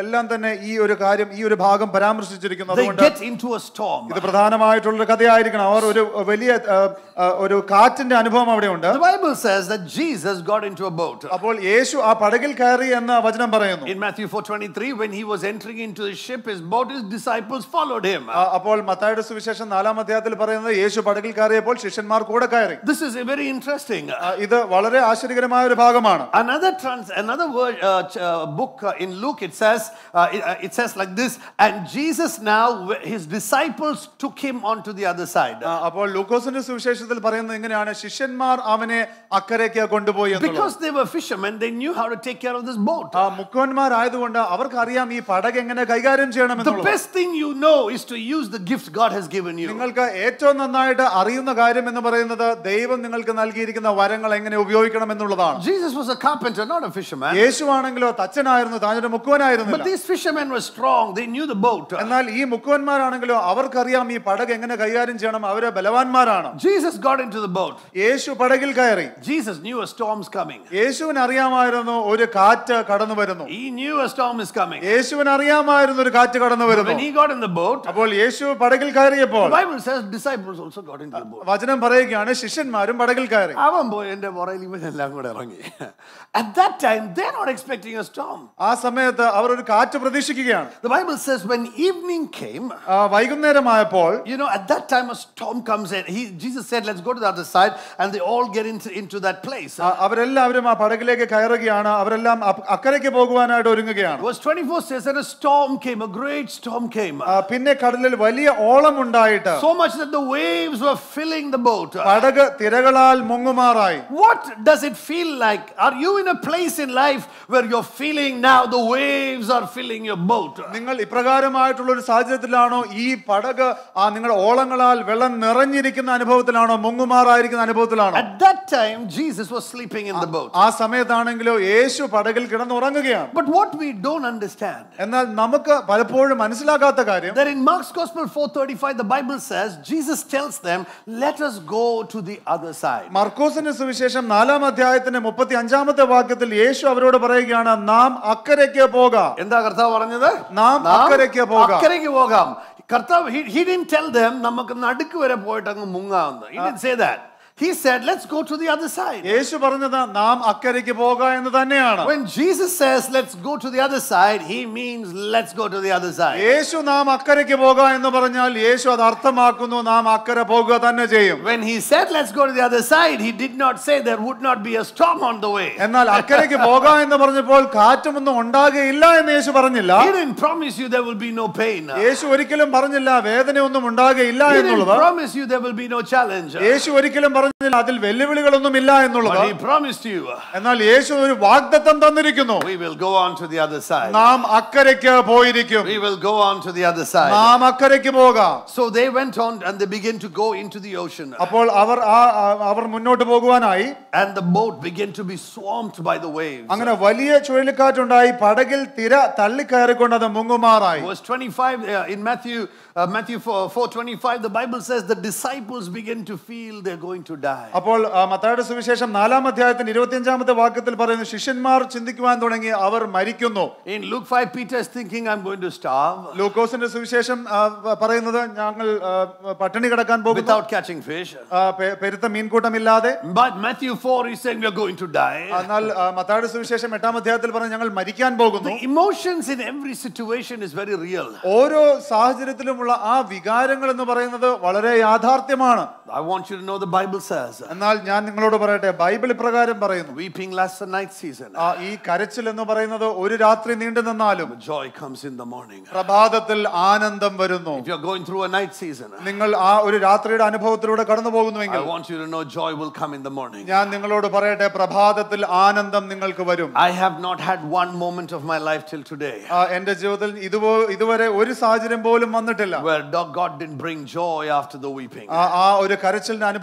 തന്നെ ഈ ഒരു കാര്യം ഈ ഒരു ഭാഗം പരാമർശിച്ചിരിക്കുന്നു They അതുകൊണ്ട് get into a storm. ഇത് പ്രധാനമായിട്ടുള്ള കഥയായിരിക്കണം അവർ ഒരു വലിയ ആ, ആ, ഒരു കാറ്റിന്റെ അനുഭവം അവിടെയുണ്ട് The Bible says that Jesus got into a boat. അപ്പോൾ യേശു ആ പടകിൽ കയറി എന്ന വചനം പറയുന്നു In Matthew 4:23, when he was entering into the ship, his boat, his disciples followed him. ആ, അപ്പോൾ മത്തായുടെ സുവിശേഷം നാലാം അധ്യായത്തിൽ പറയുന്നത് യേശു പടകിൽ കയറിയപ്പോൾ ശിഷ്യന്മാർ കൂടെ കയറി This is a very interesting. ആ, ഇത് വളരെ ആശ്ചര്യകരമായ ഒരു ഭാഗമാണ് Another trans, another word, uh, ch- uh, book uh, in Luke, it says, uh, it, uh, it says like this, and Jesus now, wh- his disciples took him onto the other side. ആ, അപ്പോൾ ലൂക്കോസിന്റെ സുവിശേഷത്തിൽ പറയുന്നത് ഇങ്ങനെയാണ് ശിഷ്യന്മാർ അവനെ അക്കരയ്ക്ക് കൊണ്ടുപോയി എന്നുള്ളത് Because they were fishermen, they knew how to take care of this boat. ആ മുക്കുവന്മാരായതുകൊണ്ട് അവർക്കറിയാം ഈ പടക് എങ്ങനെ കൈകാര്യം The ചെയ്യണമെന്നുള്ളത് best thing you know is to use the gift God has given you. നിങ്ങൾക്ക് ഏറ്റവും നന്നായിട്ട് അറിയുന്ന കാര്യം എന്ന് പറയുന്നത് ദൈവം നിങ്ങൾക്ക് നൽകിയിരിക്കുന്ന വരങ്ങൾ എങ്ങനെ ഉപയോഗിക്കണം എന്നുള്ളതാണ് Jesus was a carpenter, not a fisherman. യേശുവാണെങ്കിലോ തച്ചനായിരുന്നു താനൊരു മുക്കുവനായിരുന്നില്ല But these fishermen were strong, they knew the boat. എന്നാൽ ഈ മുക്കുവന്മാരാണെങ്കിലോ അവർക്കറിയാം ഈ പടക് എങ്ങനെ കൈകാര്യം ചെയ്യണം അവര് ബലവാന്മാരാണ് Jesus got into the boat. യേശു പടകിൽ കയറി Jesus knew a storm's coming. യേശുവിന് അറിയാമായിരുന്നു ഒരു കാറ്റ് കടന്നു വരുന്നു He knew a storm is coming. യേശുവിന് അറിയാമായിരുന്നു ഒരു കാറ്റ് കടന്നു വരുന്നു When he got in the boat, അപ്പോൾ യേശു പടകിൽ കയറിയപ്പോൾ the Bible says disciples also got into the boat. വചനം പറയുകയാണ് ശിഷ്യന്മാരും പടകിൽ കയറി അവൻ പോയി എൻ്റെ പുറയിൽ ഇവനെല്ലാം കൂടെ ഇറങ്ങി At that time, they're not expecting a storm. ആ സമയത്ത് അവർ ഒരു കാറ്റ് പ്രതീക്ഷിക്കുകയാണ് The Bible says when evening came, ആ, വൈകുന്നേരമായപ്പോൾ you know, at that time a storm comes in. He, Jesus said, let's go to the other side, and they all get into, into that place. ആ, അവരെല്ലാവരും ആ പടകിലേക്ക് കയറുകയാണ് അവരെല്ലാം up- അക്കരയ്ക്ക് പോകുവാനായിട്ട് ഒരുങ്ങുകയാണ് Verse 24 says that a storm came, a great storm came. ആ, പിന്നെ കടലിൽ വലിയ ഓളം ഉണ്ടായിട്ട് So much that the waves were filling the boat. പടക് തിരകളാൽ മുങ്ങുമാറായി What does it feel like? Are you in a place in life where you're feeling now the waves are filling your boat? നിങ്ങൾ ഇപ്രകാരമായിട്ടുള്ള ഒരു സാഹചര്യത്തിലാണോ ഈ പടക് ആ നിങ്ങളുടെ ഓളങ്ങളാൽ വെള്ളം നിറഞ്ഞിരിക്കുന്ന അനുഭവത്തിലാണോ മുങ്ങുമാറായിരിക്കുന്ന അനുഭവത്തിലാണോ At that time, Jesus was sleeping in the boat. ആ സമയത്താണെങ്കിലോ യേശു പടകിൽ കിടന്നുറങ്ങുകയാണ് But what we don't understand എന്നാൽ നമുക്ക് പലപ്പോഴും മനസ്സിലാകാത്ത കാര്യം that in Mark's Gospel 4:35 the Bible says Jesus tells them let us go to the other side. മർക്കോസിന്റെ സുവിശേഷം നാലാം അധ്യായത്തിന്റെ മുപ്പത്തി അഞ്ചാമത്തെ വാക്യത്തിൽ യേശു അവരോട് പറയുകയാണ് നാം അക്കരയ്ക്ക് പോകാം എന്താ കർത്താവ് പറഞ്ഞത് നാം അക്കരയ്ക്ക് പോകാം. അക്കരയ്ക്ക് പോകാം കർത്താവ് he, he didn't tell them നമുക്ക് നടുക്ക് വരെ പോയിട്ട് അങ്ങ് മുങ്ങാമെന്ന് he didn't say that he said let's go to the other side യേശു പറഞ്ഞത് നാം അക്കരയ്ക്ക് പോകാം എന്ന് തന്നെയാണ് when Jesus says let's go to the other side he means let's go to the other side യേശു നാം അക്കരയ്ക്ക് പോകാം എന്ന് പറഞ്ഞാൽ യേശു അത് അർത്ഥമാക്കുന്നു നാം അക്കരെ പോകുക തന്നെ ചെയ്യും when he said let's go to the other side he did not say there would not be a storm on the way എന്നാൽ അക്കരയ്ക്ക് പോകാം എന്ന് പറഞ്ഞപ്പോൾ കാറ്റുമൊന്നും ഉണ്ടാകുകയില്ല എന്ന് യേശു പറഞ്ഞില്ല he didn't promise you there will be no pain യേശു ഒരിക്കലും പറഞ്ഞില്ല വേദനയൊന്നും ഉണ്ടാകുകയില്ല he didn't എന്നുള്ളത് promise you there will be no challenge യേശു ഒരിക്കലും പറഞ്ഞില്ല അതിൽ വെല്ലുവിളികളൊന്നും ഇല്ല എന്നുള്ളത് but he promised you എന്നാൽ യേശു ഒരു വാഗ്ദത്തം തന്നിരിക്കുന്നു we will go on to the other side നാം അക്കരയ്ക്ക് പോയിരിക്കും we will go on to the other side നാം അക്കരയ്ക്ക് പോകാം so they went on and they began to go into the ocean അപ്പോൾ അവർ ആ ആ- അവർ മുന്നോട്ട് പോകുവാനായി and the boat began to be swamped by the waves അങ്ങനെ വലിയ ചുഴലിക്കാറ്റുണ്ടായി പടകിൽ തിര തള്ളിക്കയറിക്കൊണ്ട് അത് മുങ്ങുമാറായി verse 25 uh, in matthew uh, matthew 4, 425 the bible says the disciples begin to feel they're going to die അപ്പോൾ ആ, മത്തായിയുടെ സുവിശേഷം നാലാം അധ്യായത്തിന്റെ ഇരുപത്തിയഞ്ചാമത്തെ വാക്യത്തിൽ പറയുന്നു ശിഷ്യന്മാർ ചിന്തിക്കുവാൻ തുടങ്ങി അവർ മരിക്കുന്നു in luke 5 peter is thinking i'm going to starve ലൂക്കോസിന്റെ സുവിശേഷം ആ, പറയുന്നത് ഞങ്ങൾ ആ, പട്ടിണി കിടക്കാൻ പോകുന്നു without catching fish ആ, പെ- പെരുത്ത മീൻകൂട്ടമില്ലാതെ but matthew 4 is saying we're going to die എന്നാൽ ആ, മത്തായിയുടെ സുവിശേഷം എട്ടാം അധ്യായത്തിൽ പറഞ്ഞു ഞങ്ങൾ മരിക്കാൻ പോകുന്നു the emotions in every situation is very real ഓരോ സാഹചര്യത്തിലുമുള്ള ആ വികാരങ്ങൾ എന്ന് പറയുന്നത് വളരെ യാഥാർത്ഥ്യമാണ് i want you to know the bible says എന്നാൽ ഞാൻ നിങ്ങളോട് പറയട്ടെ ബൈബിൾ ഇപ്രകാരം പറയുന്നു weeping lasts a night season ആ ഈ കരച്ചിൽ എന്ന് പറയുന്നത് ഒരു രാത്രി നീണ്ടു നിന്നാലും joy comes in the morning പ്രഭാതത്തിൽ ആനന്ദം വരുന്നു if you're going through a night season നിങ്ങൾ ആ ഒരു രാത്രിയുടെ അനുഭവത്തിലൂടെ കടന്നു i പോകുന്നുവെങ്കിൽ want you to know joy will come in the morning ഞാൻ നിങ്ങളോട് പറയട്ടെ പ്രഭാതത്തിൽ ആനന്ദം നിങ്ങൾക്ക് വരും I have not had one moment of my life till today ആ, എന്റെ ജീവിതത്തിൽ ഇതുപോ ഇതുവരെ ഒരു സാഹചര്യം പോലും വന്നിട്ടില്ല where do- God didn't bring joy after the weeping. ആ ആ ഒരു കരച്ചിലിന്റെ അനുഭവത്തിന്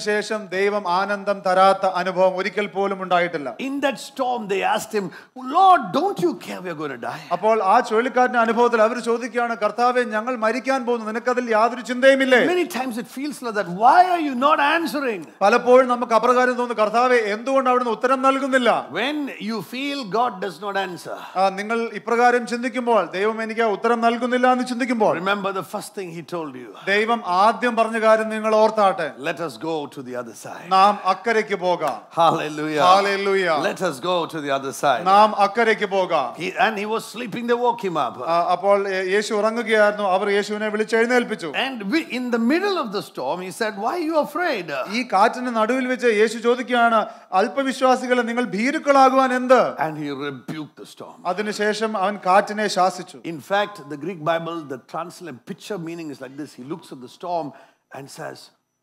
അതിനുശേഷം ദൈവം ആനന്ദം തരാത്ത അനുഭവം ഒരിക്കൽ പോലും ഉണ്ടായിട്ടില്ല In that storm, they asked him, Lord, don't you care we're going to die? അപ്പോൾ ആ ചുഴലിക്കാറ്റിന്റെ അനുഭവത്തിൽ അവർ ചോദിക്കുകയാണ് കർത്താവെ ഞങ്ങൾ മരിക്കാൻ പോകുന്നു നിനക്കതിൽ യാതൊരു ചിന്തയുമില്ലേ Many times it feels like that. Why are you not answering? പലപ്പോഴും നമുക്ക് അപ്രകാരം തോന്നുന്നു കർത്താവെ എന്തുകൊണ്ട് അവിടുന്ന് ഉത്തരം നൽകുന്നില്ല When you feel God does not answer, ആ, നിങ്ങൾ ഇപ്രകാരം ചിന്തിക്കുമ്പോൾ ദൈവം എനിക്ക് ആ ഉത്തരം നൽകുന്നില്ല എന്ന് ചിന്തിക്കുമ്പോൾ remember the first thing he told you. ദൈവം ആദ്യം പറഞ്ഞ കാര്യം നിങ്ങൾ ഓർത്താട്ടെ Let us go to the other side. നാം അക്കരയ്ക്ക് പോകാം Hallelujah. Hallelujah. Let us go to the other side. നാം അക്കരയ്ക്ക് പോകാം He, and he was sleeping, they woke him up. ആ, അപ്പോൾ യേ- യേശു ഉറങ്ങുകയായിരുന്നു അവർ യേശുവിനെ വിളിച്ചെഴുന്നേൽപ്പിച്ചു And we, in the middle of the storm, he said, Why are you afraid? ഈ കാറ്റിന് നടുവിൽ വെച്ച് യേശു ചോദിക്കുകയാണ് അല്പവിശ്വാസികളെ നിങ്ങൾ ഭീരുക്കളാകുവാൻ എന്ത് And he rebuked the storm. അതിനുശേഷം അവൻ കാറ്റിനെ ശാസിച്ചു In fact, the Greek Bible, the translate picture meaning is like this. He looks at the storm and says,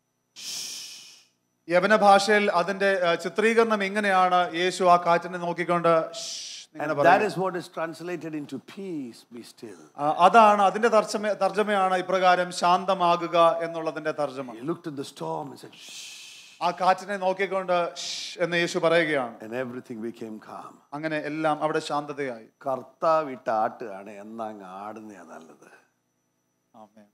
യവന ഭാഷയിൽ അതിന്റെ ആ, ചിത്രീകരണം ഇങ്ങനെയാണ് യേശു ആ കാറ്റിനെ നോക്കിക്കൊണ്ട് "ശ്ശ്" ഇങ്ങനെ and that പറയുന്നു. is what is translated into peace, be still. ആ, അതാണ് അതിന്റെ തർജ്ജമ തർജ്ജമയാണ് ഇപ്രകാരം ശാന്തമാകുക എന്നുള്ളതിന്റെ തർജ്ജമ He looked at the storm and said, Shh, ആ കാറ്റിനെ നോക്കിക്കൊണ്ട് "ശ്ശ്" എന്ന് യേശു പറയുകയാണ് and everything became calm. അങ്ങനെ എല്ലാം അവിടെ ശാന്തതയായി കർത്താവ് ഇട്ട ആട്ടുകയാണ് എന്നാ അങ്ങ് ആടുന്നതാ നല്ലത് ആമേൻ.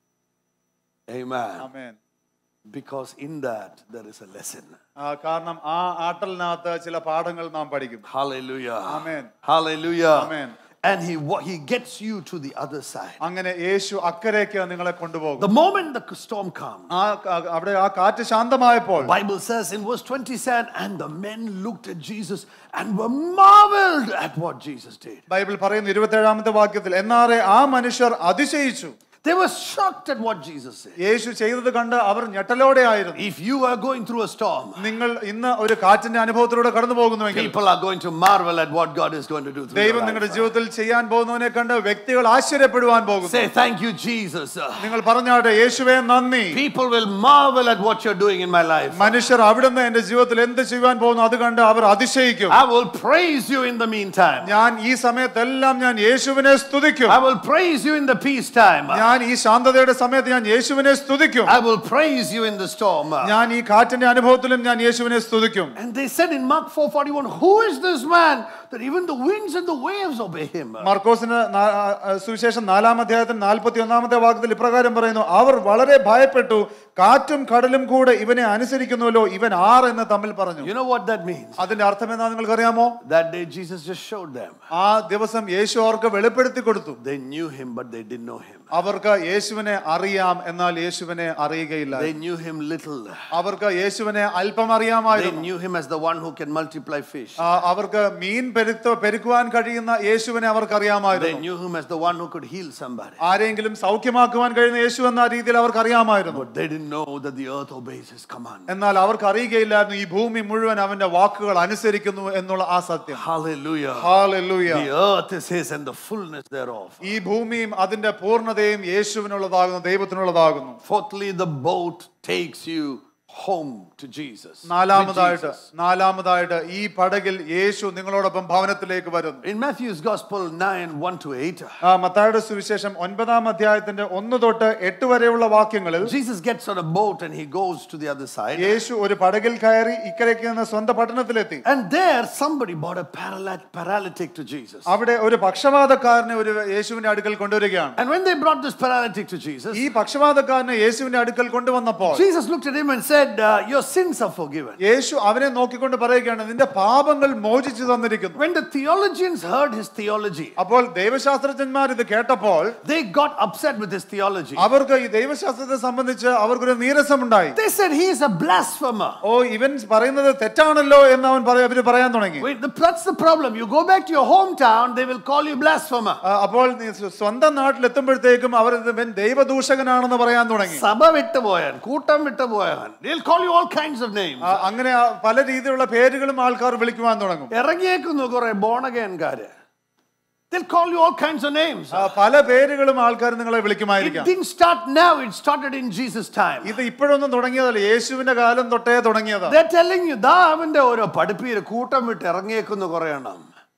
Amen. Amen. Because in that there is a lesson. ആ, കാരണം ആ ആട്ടലിനകത്ത് ചില പാഠങ്ങൾ നാം പഠിക്കും Hallelujah. Amen. Hallelujah. Amen. And he wa- he gets you to the other side. അങ്ങനെ യേശു അക്കരയ്ക്ക് നിങ്ങളെ കൊണ്ടുപോകും The moment the storm comes, ആ ക- അവിടെ ആ കാറ്റ് ശാന്തമായപ്പോൾ Bible says in verse 27, and the men looked at Jesus and were marveled at what Jesus did. Bible പറയുന്നു ഇരുപത്തേഴാമത്തെ വാക്യത്തിൽ എന്നാറെ ആ മനുഷ്യർ അതിശയിച്ചു They were shocked at what Jesus said. യേശു ചെയ്തത് കണ്ട് അവർ ഞെട്ടലോടെ ആയിരുന്നു If you are going through a storm, നിങ്ങൾ ഇന്ന് ഒരു കാറ്റിന്റെ അനുഭവത്തിലൂടെ കടന്നു പോകുന്നുവെങ്കിൽ people are going to marvel at what God is going to do through ദൈവം your നിങ്ങളുടെ life. ജീവിതത്തിൽ ചെയ്യാൻ പോകുന്നതിനെ കണ്ട് വ്യക്തികൾ ആശ്ചര്യപ്പെടുവാൻ പോകുന്നു Say thank you, Jesus. നിങ്ങൾ പറഞ്ഞാട്ടെ യേശുവേ നന്ദി People will marvel at what you're doing in my life. മനുഷ്യർ അവിടുന്ന് എന്റെ ജീവിതത്തിൽ എന്ത് ചെയ്യുവാൻ പോകുന്നു അത് കണ്ട് അവർ അതിശയിക്കും I will praise you in the meantime. ഞാൻ ഈ സമയത്തെല്ലാം ഞാൻ യേശുവിനെ സ്തുതിക്കും I will praise you in the peace time. ഞാൻ ഈ ശാന്തതയുടെ സമയത്ത് ഞാൻ യേശുവിനെ സ്തുതിക്കും I will praise you in the storm. ഞാൻ ഈ കാറ്റിന്റെ അനുഭവത്തിലും ഞാൻ യേശുവിനെ സ്തുതിക്കും And they said in Mark 4:41, Who is this man that even the winds and the waves obey him? മർക്കോസിന് നാ- ആ, സുവിശേഷം നാലാം അധ്യായത്തിൽ നാൽപ്പത്തി ഒന്നാമത്തെ വാക്യത്തിൽ ഇപ്രകാരം പറയുന്നു അവർ വളരെ ഭയപ്പെട്ടു കാറ്റും കടലും കൂടെ ഇവനെ അനുസരിക്കുന്നുവല്ലോ ഇവൻ ആർ എന്ന് തമ്മിൽ പറഞ്ഞു You know what that means? അതിന്റെ അർത്ഥം എന്താ നിങ്ങൾക്ക് അറിയാമോ That day Jesus just showed them. ആ ദിവസം യേശു അവർക്ക് വെളിപ്പെടുത്തി കൊടുത്തു They knew him, but they didn't know him. അവർക്ക് യേശുവിനെ അറിയാം എന്നാൽ യേശുവിനെ അറിയുകയില്ല They knew him little. അവർക്ക് യേശുവിനെ അല്പം They അറിയാമായിരുന്നു knew him as the one who can multiply fish. ആ, അവർക്ക് മീൻ പെരുത്ത് പെരുക്കുവാൻ കഴിയുന്ന യേശുവിനെ അവർക്ക് They അറിയാമായിരുന്നു knew him as the one who could heal somebody. ആരെങ്കിലും സൗഖ്യമാക്കുവാൻ കഴിയുന്ന യേശു എന്ന രീതിയിൽ അവർക്ക് അറിയാമായിരുന്നു But they didn't know that the earth obeys his command. എന്നാൽ അവർക്ക് അറിയുകയില്ലായിരുന്നു ഈ ഭൂമി മുഴുവൻ അവന്റെ വാക്കുകൾ അനുസരിക്കുന്നു എന്നുള്ള ആ സത്യം Hallelujah. Hallelujah. The earth is his and the fullness thereof. ഈ ഭൂമിയും അതിന്റെ പൂർണ്ണതയും യേശുവിനുള്ളതാകുന്നു ദൈവത്തിനുള്ളതാകുന്നു Fourthly, the boat takes you home to Jesus. with നാലാമതായിട്ട് Jesus. നാലാമതായിട്ട് ഈ പടകിൽ യേശു നിങ്ങളോടൊപ്പം ഭവനത്തിലേക്ക് വരുന്നു In Matthew's Gospel 9 1 to 8, ആ മത്തായുടെ സുവിശേഷം ഒൻപതാം അധ്യായത്തിന്റെ ഒന്ന് തൊട്ട് എട്ട് വരെയുള്ള വാക്യങ്ങളിൽ Jesus gets on a boat and he goes to the other side. യേശു ഒരു പടകിൽ കയറി ഇക്കരയ്ക്ക് നിന്ന് സ്വന്തം പട്ടണത്തിലെത്തി And there, somebody brought a paralyt- paralytic to Jesus. അവിടെ ഒരു പക്ഷപാതക്കാരനെ ഒരു യേശുവിന്റെ അടുക്കൽ കൊണ്ടുവരികയാണ് And when they brought this paralytic to Jesus, ഈ പക്ഷപാതക്കാരനെ യേശുവിന്റെ അടുക്കൽ കൊണ്ടുവന്നപ്പോൾ Jesus looked at him and said, uh, Your sins are forgiven. യേശു അവനെ നോക്കിക്കൊണ്ട് പറയുകയാണ് നിന്റെ പാപങ്ങൾ മോചിച്ചു തന്നിരിക്കുന്നു When the theologians heard his theology, അപ്പോൾ ദൈവശാസ്ത്രജ്ഞന്മാർ ഇത് കേട്ടപ്പോൾ they got upset with his theology. അവർക്ക് ഈ ദൈവശാസ്ത്രത്തെ സംബന്ധിച്ച് അവർക്കൊരു നീരസമുണ്ടായി They said, He is a blasphemer. ഓ ഇവൻ പറയുന്നത് തെറ്റാണല്ലോ എന്ന് അവൻ പറയ- അവര് പറയാൻ തുടങ്ങി Wait, the, that's the problem. You go back to your hometown, they will call you blasphemer. ആ, അപ്പോൾ നീ സ്വ- സ്വന്തം നാട്ടിലെത്തുമ്പോഴത്തേക്കും അവർ ഇത് ഇവൻ ദൈവദൂഷകനാണെന്ന് പറയാൻ തുടങ്ങി സഭ വിട്ടുപോയാൻ കൂട്ടം വിട്ടുപോയാൻ they'll call you all kinds of names ആ, അങ്ങനെ ആ പല രീതിയിലുള്ള പേരുകളും ആൾക്കാർ വിളിക്കുവാൻ തുടങ്ങും ഇറങ്ങിയേക്കുന്നു കുറെ ബോണഗേൻകാര് they'll call you all kinds of names ആ, പല പേരുകളും ആൾക്കാർ നിങ്ങളെ it വിളിക്കുമായിരിക്കാം didn't start now it started in jesus time ഇത് ഇപ്പോഴൊന്നും തുടങ്ങിയതല്ല യേശുവിന്റെ കാലം തൊട്ടേ തുടങ്ങിയതാ they're telling you ദാ അവന്റെ ഓരോ പഠിപ്പീര് കൂട്ടം വിട്ട് ഇറങ്ങിയേക്കുന്നു കുറെ എണ്ണം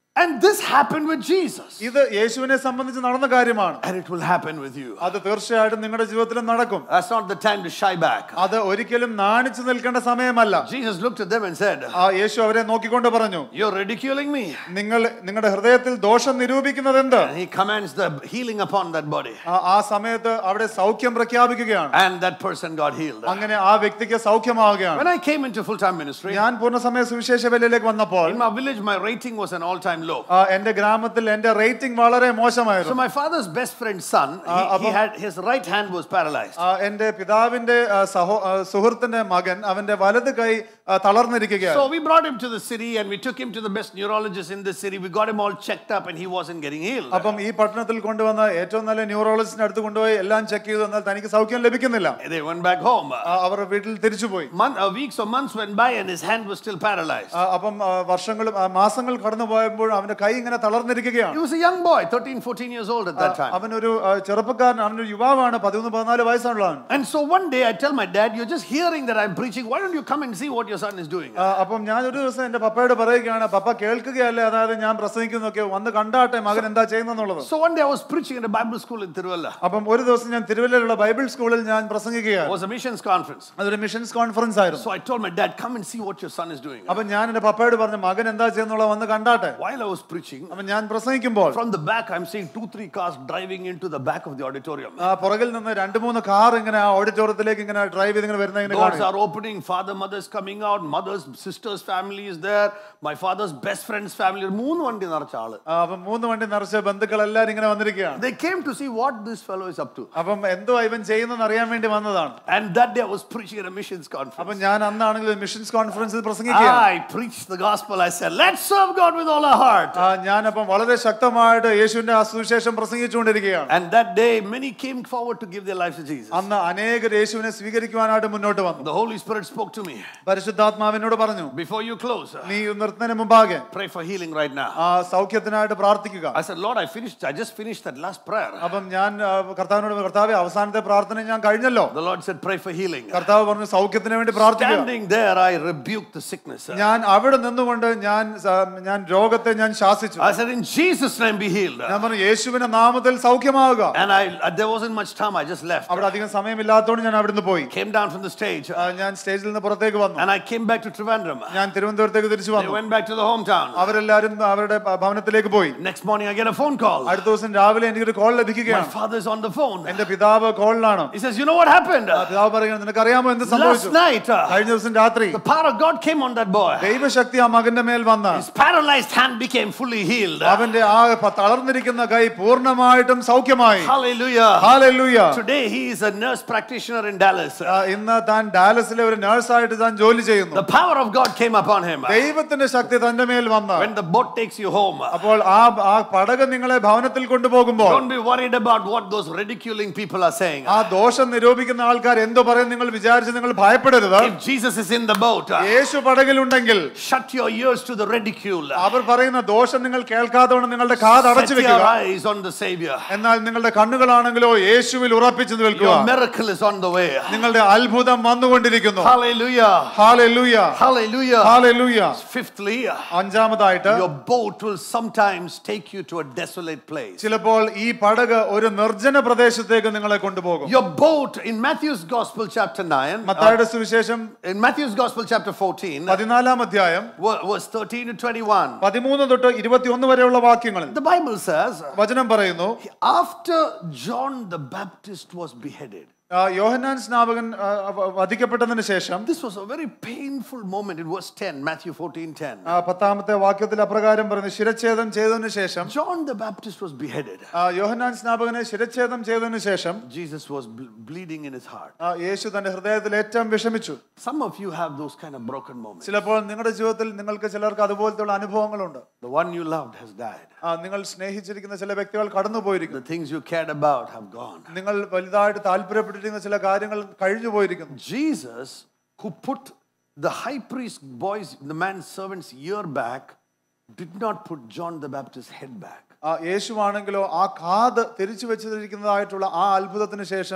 And this happened with Jesus. ഇത് യേശുവിനെ സംബന്ധിച്ച് നടന്ന കാര്യമാണ് And it will happen with you. അത് തീർച്ചയായിട്ടും നിങ്ങളുടെ ജീവിതത്തിലും നടക്കും That's not the time to shy back. അത് ഒരിക്കലും നാണിച്ചു നിൽക്കേണ്ട സമയമല്ല Jesus looked at them and said, ആ യേശു അവരെ നോക്കിക്കൊണ്ട് പറഞ്ഞു You're ridiculing me. നിങ്ങൾ നിങ്ങളുടെ ഹൃദയത്തിൽ ദോഷം നിരൂപിക്കുന്നത് എന്ത് And he commands the healing upon that body. ആ- ആ സമയത്ത് അവിടെ സൗഖ്യം പ്രഖ്യാപിക്കുകയാണ് And that person got healed. അങ്ങനെ ആ വ്യക്തിക്ക് സൗഖ്യമാവുകയാണ് When I came into full time ministry, ഞാൻ പൂർണ്ണസമയ സുവിശേഷ വേലയിലേക്ക് വന്നപ്പോൾ in my village, my rating was an all time low. ആ, എന്റെ ഗ്രാമത്തിൽ എന്റെ റേറ്റിംഗ് വളരെ So മോശമായിരുന്നു my father's best friend's son, he, he had his right hand was paralyzed. ആ, എന്റെ പിതാവിന്റെ ആ, സഹോ ആ, സുഹൃത്തിന്റെ മകൻ അവന്റെ വലത് കൈ ആ, തളർന്നിരിക്കുകയാണ് So we brought him to the city and we took him to the best neurologist in the city. We got him all checked up and he wasn't getting healed. അപ്പം ഈ പട്ടണത്തിൽ കൊണ്ടുവന്ന ഏറ്റവും നല്ല ന്യൂറോളജിസ്റ്റിന്റെ അടുത്ത് കൊണ്ടുപോയി എല്ലാം ചെക്ക് ചെയ്തു എന്നാൽ തനിക്ക് സൗഖ്യം ലഭിക്കുന്നില്ല They went back home. ആ, അവർ വീട്ടിൽ തിരിച്ചുപോയി Month, uh, weeks or months went by and his hand was still paralyzed. ആ, അപ്പം ആ, വർഷങ്ങളും ആ, മാസങ്ങൾ കടന്നു പോയപ്പോൾ അവന്റെ കൈ ഇങ്ങനെ He തളർന്നിരിക്കുകയാണ് was a young boy, 13, 14 years old at that time. അവനൊരു ആ, ചെറുപ്പക്കാരൻ അവനൊരു യുവാവാണ് പതിമൂന്ന് പതിനാല് വയസ്സുള്ളതാണ് And so one day I tell my dad, You're just hearing that I'm preaching. Why don't you come and see what your son is doing? ആ, അപ്പം ഞാൻ ഒരു ദിവസം എന്റെ പപ്പയോട് പറയുകയാണ് പപ്പ കേൾക്കുകയല്ലേ അതായത് ഞാൻ പ്രസംഗിക്കുന്നൊക്കെ വന്ന് കണ്ടാട്ടെ മകൻ എന്താ ചെയ്യുന്നെന്നുള്ളത് So one day I was preaching at a Bible school in Tiruvalla. അപ്പം ഒരു ദിവസം ഞാൻ തിരുവല്ലയിലുള്ള ബൈബിൾ സ്കൂളിൽ ഞാൻ It പ്രസംഗിക്കുകയാണ് was a missions conference. അതൊരു മിഷൻസ് കോൺഫറൻസ് ആയിരുന്നു So I told my dad, Come and see what your son is doing. അപ്പം ഞാൻ എന്റെ പപ്പയോട് പറഞ്ഞു മകൻ എന്താ ചെയ്യുന്നുള്ള വന്ന് കണ്ടാട്ടെ While I was preaching, അപ്പം ഞാൻ പ്രസംഗിക്കുമ്പോൾ from the back, I'm seeing two, three cars driving into the back of the auditorium. ആ പുറകിൽ നിന്ന് രണ്ട് മൂന്ന് കാർ ഇങ്ങനെ ആ ഓഡിറ്റോറിയത്തിലേക്ക് ഇങ്ങനെ ഡ്രൈവ് ചെയ്ത് ഇങ്ങനെ വരുന്ന ഇങ്ങനെ Doors കാണും are opening, father, mother's coming out, mother's sister's family is there, my father's best friend's family. മൂന്ന് വണ്ടി നിറച്ച ആള്. ആ, അപ്പം മൂന്ന് വണ്ടി നിറച്ച് ബന്ധുക്കൾ എല്ലാവരും ഇങ്ങനെ വന്നിരിക്കുകയാണ് They came to see what this fellow is up to. അപ്പം എന്തുവാ ഇവൻ ചെയ്യുന്നെന്ന് അറിയാൻ വേണ്ടി വന്നതാണ് And that day I was preaching at a missions conference. അപ്പം ഞാൻ അന്നാണെങ്കിൽ മിഷൻസ് കോൺഫറൻസിൽ പ്രസംഗിക്കുകയാണ് I preached the gospel. I said, let's serve God with all our heart. ആ, ഞാനപ്പം വളരെ ശക്തമായിട്ട് യേശുവിന്റെ ആ സുവിശേഷം പ്രസംഗിച്ചുകൊണ്ടിരിക്കുകയാണ് And that day, many came forward to give their lives to Jesus. അന്ന് അനേകർ യേശുവിനെ സ്വീകരിക്കുവാനായിട്ട് മുന്നോട്ട് വന്നു The Holy Spirit spoke to me. പരിശുദ്ധാത്മാവിനോട് പറഞ്ഞു Before you close, നീ നിർത്തുന്നതിന് മുമ്പാകെ pray for healing right now. ആ സൗഖ്യത്തിനായിട്ട് പ്രാർത്ഥിക്കുക I said, Lord, I finished, I just finished that last prayer. അപ്പം ഞാൻ ആ, കർത്താവിനോട് പറഞ്ഞു, കർത്താവെ അവസാനത്തെ പ്രാർത്ഥന ഞാൻ കഴിഞ്ഞല്ലോ The Lord said, pray for healing. കർത്താവ് പറഞ്ഞു സൗഖ്യത്തിന് വേണ്ടി പ്രാർത്ഥിക്കുക Standing there, I rebuked the sickness. ഞാൻ അവിടെ നിന്നുകൊണ്ട് ഞാൻ സ- ഞാൻ രോഗത്തെ ഞാൻ ശാസിച്ചു I said, in Jesus' name be healed. ഞാൻ പറഞ്ഞു യേശുവിന്റെ നാമത്തിൽ സൗഖ്യമാവുക And I, uh, there wasn't much time. I just left. അവിടെ അധികം സമയമില്ലാത്തതുകൊണ്ട് ഞാൻ അവിടുന്ന് പോയി Came down from the stage. ആ, ഞാൻ സ്റ്റേജിൽ നിന്ന് പുറത്തേക്ക് വന്നു And I came back to Trivandrum. ഞാൻ തിരുവനന്തപുരത്തേക്ക് തിരിച്ചു They വന്നു went back to the hometown. അവരെല്ലാരും അവരുടെ ഭ- ഭവനത്തിലേക്ക് പോയി Next morning, I get a phone call. അടുത്ത ദിവസം രാവിലെ എനിക്കൊരു കോൾ My ലഭിക്കുകയാണ് father's on the phone. എന്റെ പിതാവ് കോളിലാണ് He says, You know what happened? ആ പിതാവ് പറയുന്നത് നിനക്കറിയാമോ എന്ത് Last സംഭവിച്ചു night, uh, കഴിഞ്ഞ ദിവസം രാത്രി the power of God came on that boy. ദൈവശക്തി ആ മകന്റെ മേൽ വന്ന His paralyzed hand became fully healed. അവന്റെ ആ പ- തളർന്നിരിക്കുന്ന കൈ പൂർണ്ണമായിട്ടും സൗഖ്യമായി Hallelujah. ഹാലൂയ Today, he is a nurse practitioner in Dallas. ഇന്ന് താൻ ഡാലസിലെ ഒരു നഴ്സായിട്ട് താൻ ജോലി ചെയ്യുന്നു The power of God came upon him. ദൈവത്തിന്റെ ശക്തി തന്റെ മേൽ വന്ന When the boat takes you home, അപ്പോൾ ആ ആ പടക് നിങ്ങളെ ഭവനത്തിൽ കൊണ്ടുപോകുമ്പോൾ don't be worried about what those ridiculing people are saying. ആ ദോഷം നിരൂപിക്കുന്ന ആൾക്കാർ എന്തോ പറയും നിങ്ങൾ വിചാരിച്ച് നിങ്ങൾ ഭയപ്പെടരുത് If Jesus is in the boat, uh, Yeshu പടകിലുണ്ടെങ്കിൽ shut your ears to the ridicule. അവർ പറയുന്ന ദോഷം നിങ്ങൾ കേൾക്കാത്തവണ്ണം നിങ്ങളുടെ കാത് അടച്ചു Set your വെക്കുക eyes on the Savior. എന്നാൽ നിങ്ങളുടെ കണ്ണുകളാണെങ്കിലോ യേശുവിൽ ഉറപ്പിച്ചു നിൽക്കുക Your miracle is on the way. നിങ്ങളുടെ അത്ഭുതം വന്നുകൊണ്ടിരിക്കുന്നു Hallelujah. ഹാലൂയ Hallelujah. ഹാലൂയ Fifthly, അഞ്ചാമതായിട്ട് your boat will sometimes take you to a desolate place. ചിലപ്പോൾ ഈ പടക് ഒരു നിർജ്ജന പ്രദേശത്തേക്ക് നിങ്ങളെ കൊണ്ടുപോകും Your boat in Matthew's Gospel, chapter 9, uh, മത്തായുടെ സുവിശേഷം in Matthew's Gospel, chapter 14, പതിനാലാം അധ്യായം ver- verse 13 to 21, പതിമൂന്ന് തൊട്ട് ഇരുപത്തിയൊന്ന് വരെയുള്ള വാക്യങ്ങളിൽ the Bible says, വചനം പറയുന്നു after John the Baptist was beheaded, ആ, യോഹന്നാൻ സ്നാപകൻ ആ, വ- വധിക്കപ്പെട്ടതിന് ശേഷം this was a very painful moment in verse 10, Matthew 14 10. ആ, പത്താമത്തെ വാക്യത്തിൽ അപ്രകാരം പറയുന്നു ശിരച്ഛേദം ചെയ്തതിന് ശേഷം John the Baptist was beheaded. ആ, യോഹന്നാൻ സ്നാപകനെ ശിരച്ഛേദം ചെയ്തതിന് ശേഷം Jesus was ble- bleeding in his heart. ആ, യേശു തന്റെ ഹൃദയത്തിൽ ഏറ്റവും വിഷമിച്ചു Some of you have those kind of broken moments. ചിലപ്പോൾ നിങ്ങളുടെ ജീവിതത്തിൽ നിങ്ങൾക്ക് ചിലർക്ക് അതുപോലത്തെ അനുഭവങ്ങളുണ്ട് The one you loved has died. ആ, നിങ്ങൾ സ്നേഹിച്ചിരിക്കുന്ന ചില വ്യക്തികൾ കടന്നുപോയിരിക്കുന്നു The things you cared about have gone. നിങ്ങൾ വലുതായിട്ട് താല്പര്യപ്പെട്ടിരിക്കുന്ന ചില കാര്യങ്ങൾ കഴിഞ്ഞു പോയിരിക്കുന്നു Jesus, who put the high priest boys, the man's servant's ear back, did not put John the Baptist's head back. ആ യേശുവാണെങ്കിലോ ആ കാത് തിരിച്ചു വെച്ചിരിക്കുന്നതായിട്ടുള്ള ആ അത്ഭുതത്തിന് ശേഷം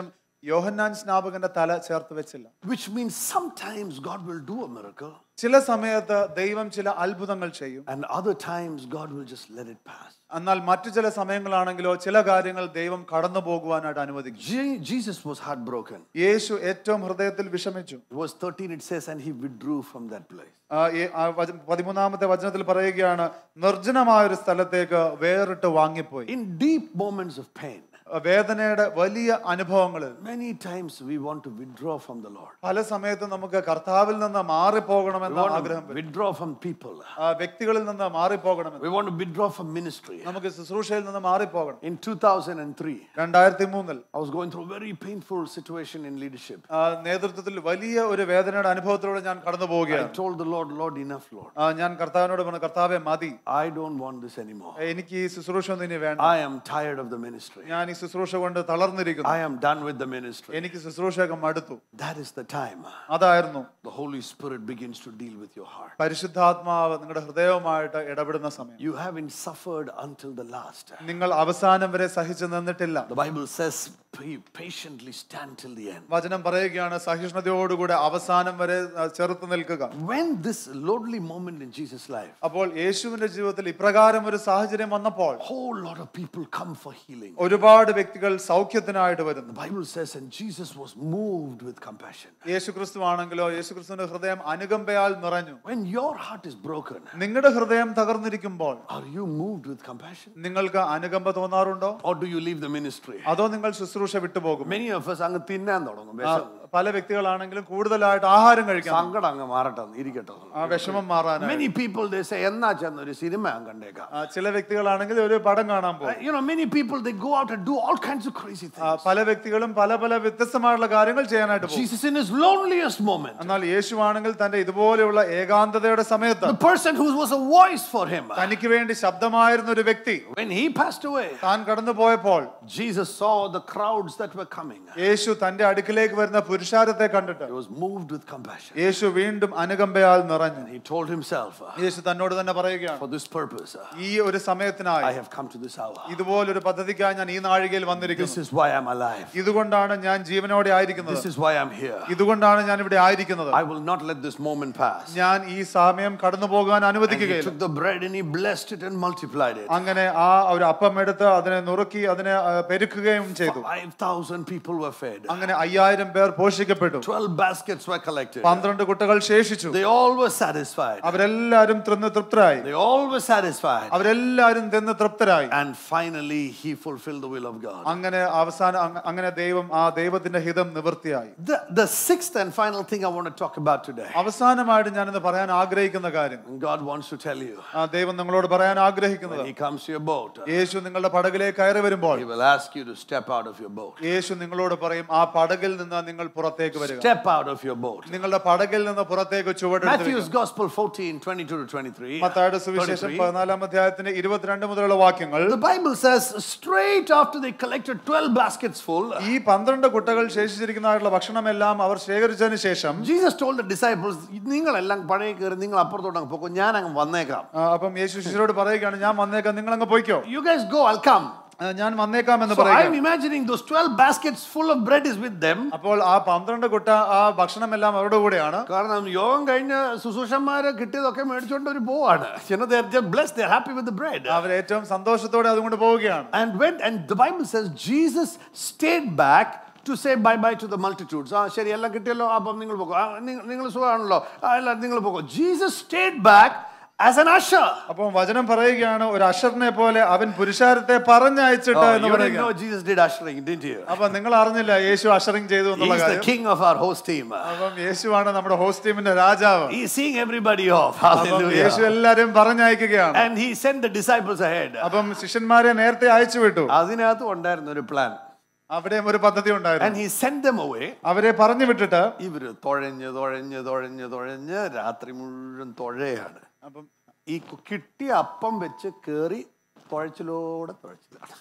യോഹന്നാൻ സ്നാപകന്റെ തല ചേർത്ത് വെച്ചില്ല Which means sometimes God will do a miracle, ചില സമയത്ത് ദൈവം ചില അത്ഭുതങ്ങൾ ചെയ്യും and other times God will just let it pass. എന്നാൽ മറ്റു ചില സമയങ്ങളാണെങ്കിലോ ചില കാര്യങ്ങൾ ദൈവം കടന്നു പോകുവാനായിട്ട് അനുവദിക്കും Je- Jesus was heartbroken. യേശു ഏറ്റവും ഹൃദയത്തിൽ വിഷമിച്ചു Verse 13 it says, and he withdrew from that place. ആ, ഈ- ആ വച- പതിമൂന്നാമത്തെ വചനത്തിൽ പറയുകയാണ് നിർജ്ജനമായ ഒരു സ്ഥലത്തേക്ക് വേറിട്ട് വാങ്ങിപ്പോയി In deep moments of pain, ആ, വേദനയുടെ വലിയ അനുഭവങ്ങളിൽ many times we want to withdraw from the Lord. പല സമയത്തും നമുക്ക് കർത്താവിൽ നിന്ന് മാറിപ്പോകണമെന്ന We want ആഗ്രഹം to വരും. withdraw from people. ആ, വ്യക്തികളിൽ നിന്ന് മാറിപ്പോകണമെന്ന് We want to withdraw from ministry. നമുക്ക് ശുശ്രൂഷയിൽ നിന്ന് മാറിപ്പോകണം In 2003, രണ്ടായിരത്തി മൂന്നിൽ I was going through a very painful situation in leadership. ആ, നേതൃത്വത്തിൽ വലിയ ഒരു വേദനയുടെ അനുഭവത്തിലൂടെ ഞാൻ കടന്നു I പോവുകയാണ് told the Lord, Lord, enough, Lord. ആ, ഞാൻ കർത്താവിനോട് പറഞ്ഞു കർത്താവെ മതി I don't want this anymore. എനിക്ക് ഈ ശുശ്രൂഷ ഒന്നും ഇനി വേണ്ട I am tired of the ministry. ഞാൻ ഈ ശുശ്രൂഷ കൊണ്ട് തളർന്നിരിക്കുന്നു I am done with the ministry. എനിക്ക് ശുശ്രൂഷയൊക്കെ മടുത്തു That is the time അതായിരുന്നു the Holy Spirit begins to deal with your heart. പരിശുദ്ധാത്മാവ് നിങ്ങളുടെ ഹൃദയവുമായിട്ട് ഇടപെടുന്ന സമയം You haven't suffered until the last. നിങ്ങൾ അവസാനം വരെ സഹിച്ചു നിന്നിട്ടില്ല The Bible says, "Be patiently stand till the end. വചനം പറയുകയാണ് സഹിഷ്ണുതയോടുകൂടെ അവസാനം വരെ ആ, ചെറുത്ത് നിൽക്കുക When this lonely moment in Jesus' life, അപ്പോൾ യേശുവിന്റെ ജീവിതത്തിൽ ഇപ്രകാരം ഒരു സാഹചര്യം വന്നപ്പോൾ a whole lot of people come for healing. ഒരുപാട് വ്യക്തികൾ സൗഖ്യത്തിനായിട്ട് വരുന്നു The Bible says, and Jesus was moved with compassion. യേശു ക്രിസ്തു ആണെങ്കിലോ യേശു ക്രിസ്തുവിന്റെ ഹൃദയം അനുകമ്പയാൽ നിറഞ്ഞു When your heart is broken, നിങ്ങളുടെ ഹൃദയം തകർന്നിരിക്കുമ്പോൾ are you moved with compassion? നിങ്ങൾക്ക് അനുകമ്പ തോന്നാറുണ്ടോ Or do you leave the ministry? അതോ നിങ്ങൾ ശുശ്രൂഷ വിട്ടുപോകും Many of us അങ്ങ് തിന്നാൻ തുടങ്ങും വിഷം. പല വ്യക്തികളാണെങ്കിലും കൂടുതലായിട്ട് ആഹാരം കഴിക്കാം സങ്കടം അങ്ങ് മാറട്ടെ ഇരിക്കട്ടെ ആ വിഷമം മാറാനായി Many people they say എന്നാ ചെന്ന് ഒരു സിനിമ ഞാൻ കണ്ടേക്കാം ആ, ചില വ്യക്തികളാണെങ്കിൽ ഒരു പടം കാണാൻ പോകും You know, many people they go out and do all kinds of crazy ആ, things. പല വ്യക്തികളും പല പല വ്യത്യസ്തമായിട്ടുള്ള കാര്യങ്ങൾ ചെയ്യാനായിട്ട് പോകും Jesus in his loneliest moment, എന്നാൽ യേശു ആണെങ്കിൽ തന്റെ ഇതുപോലെയുള്ള ഏകാന്തതയുടെ സമയത്ത് the person who was a voice for him, തനിക്ക് വേണ്ടി ശബ്ദമായിരുന്ന ഒരു വ്യക്തി when he passed away, താൻ കടന്നു പോയപ്പോൾ Jesus saw the crowds that were coming. യേശു തന്റെ അടുക്കിലേക്ക് വരുന്ന പുരുഷാരത്തെ കണ്ടിട്ട് He was moved with compassion. യേശു വീണ്ടും അനുകമ്പയാൽ നിറഞ്ഞു He told himself, യേശു തന്നോട് തന്നെ പറയുകയാണ് For this purpose, ഈ ഒരു സമയത്തിനായി I have come to this hour. ഇതുപോലൊരു പദ്ധതിക്കായി ഞാൻ ഈ നാഴികയിൽ This വന്നിരിക്കുന്നു is why I'm alive. ഇതുകൊണ്ടാണ് ഞാൻ ജീവനോടെ ആയിരിക്കുന്നത് This is why I'm here. ഇതുകൊണ്ടാണ് ഞാൻ ഇവിടെ ആയിരിക്കുന്നത് I will not let this moment pass. ഞാൻ ഈ സമയം കടന്നു പോകാൻ And he അനുവദിക്കുകയില്ല took the bread and he blessed it and multiplied it. അങ്ങനെ ആ ഒരു അപ്പം എടുത്ത് അതിനെ നുറുക്കി അതിനെ ആ, പെരുക്കുകയും ചെയ്തു 5,000 people were fed. അങ്ങനെ അയ്യായിരം പേർ പോഷിക്കപ്പെട്ടു 12 baskets were collected. പന്ത്രണ്ട് കുട്ടികൾ ശേഷിച്ചു They all were satisfied. അവരെല്ലാരും തിന്ന് തൃപ്തരായി They all were satisfied. അവരെല്ലാരും തിന്ന് തൃപ്തരായി And finally, he fulfilled the will of God. അങ്ങനെ അവസാനം അങ്ങ- അങ്ങനെ ദൈവം ആ ദൈവത്തിന്റെ ഹിതം നിവൃത്തിയായി The, the sixth and final thing I want to talk about today, അവസാനമായിട്ട് ഞാനിന്ന് പറയാൻ ആഗ്രഹിക്കുന്ന കാര്യം and God wants to tell you, ആ ദൈവം നിങ്ങളോട് പറയാൻ ആഗ്രഹിക്കുന്നത് when he comes to your boat, യേശു നിങ്ങളുടെ പടകിലേക്ക് കയറി വരുമ്പോൾ he will ask you to step out of your boat. യേശു നിങ്ങളോട് പറയും ആ പടകിൽ നിന്ന് നിങ്ങൾ പുറത്തേക്ക് വരിക Step out of your boat. നിങ്ങളുടെ പടകിൽ നിന്ന് പുറത്തേക്ക് ചുവടെടുത്ത് Matthew's Gospel 14, 22 to 23. മത്തായുടെ സുവിശേഷം 33. പതിനാലാം അധ്യായത്തിന്റെ ഇരുപത്തിരണ്ട് മുതലുള്ള വാക്യങ്ങൾ The Bible says, straight after they collected 12 baskets full, ഈ പന്ത്രണ്ട് കുട്ടകൾ ശേഷിച്ചിരിക്കുന്നതായിട്ടുള്ള ഭക്ഷണമെല്ലാം അവർ ശേഖരിച്ചതിന് ശേഷം Jesus told the disciples, നിങ്ങളെല്ലാം പഴയ കയറി നിങ്ങൾ അപ്പുറത്തോട്ട് അങ്ങ് പോക്കോ ഞാൻ അങ്ങ് വന്നേക്കാം ആ, അപ്പം യേശു ശിഷ്യരോട് പറയുകയാണ് ഞാൻ വന്നേക്കാം നിങ്ങൾ അങ്ങ് പോയിക്കോ You guys go, I'll come. ആ, ഞാൻ വന്നേക്കാം എന്ന് So I'm പറയുക imagining those 12 baskets full of bread is with them. അപ്പോൾ ആ പന്ത്രണ്ട് കുട്ട ആ ഭക്ഷണമെല്ലാം അവരുടെ കൂടെയാണ് കാരണം യോഗം കഴിഞ്ഞ ശുശ്രൂഷന്മാരെ കിട്ടിയതൊക്കെ മേടിച്ചുകൊണ്ട് അവർ പോവാണ് You know, they're just blessed, they're happy with the bread. അവർ ഏറ്റവും സന്തോഷത്തോടെ അതുകൊണ്ട് പോവുകയാണ് And when and the Bible says Jesus stayed back to say bye bye to the multitudes. ആ ശരി എല്ലാം കിട്ടിയല്ലോ അപ്പം നിങ്ങൾ പോകോ നിങ്ങൾ സുഖമാണല്ലോ ആ എല്ലാം നിങ്ങൾ പോകോ Jesus stayed back as an usher. അപ്പോൾ വചനം പറയുകയാണ് ഒരു അഷറിനെ പോലെ അവൻ പുരുഷാരത്തെ പറഞ്ഞയച്ചിട്ട് Oh, എന്ന് you didn't പറയുക know Jesus did ushering, didn't you? അപ്പൊ നിങ്ങൾ അറിഞ്ഞില്ല യേശു അഷറിങ് ചെയ്തു എന്നുള്ള He's the കാര്യം king of our host team. അപ്പം യേശുവാണ് നമ്മുടെ ഹോസ്റ്റ് ടീമിന്റെ രാജാവ് He's seeing everybody off. അപ്പം യേശു Hallelujah. എല്ലാരും പറഞ്ഞയക്കുകയാണ് And he sent the disciples ahead. അപ്പം ശിഷ്യന്മാരെ നേരത്തെ അയച്ചു വിട്ടു അതിനകത്തും ഉണ്ടായിരുന്ന ഒരു പ്ലാൻ അവിടെയും ഒരു പദ്ധതി And ഉണ്ടായിരുന്നു he sent them away. അവരെ പറഞ്ഞു വിട്ടിട്ട് ഇവര് തുഴഞ്ഞ് തുഴഞ്ഞ് തുഴഞ്ഞ് തുഴഞ്ഞ് രാത്രി മുഴുവൻ തുഴയാണ് അപ്പം ഈ കു- കിട്ടിയ അപ്പം വെച്ച് കയറി തുഴച്ചിലോടെ തുഴച്ചിലാണ്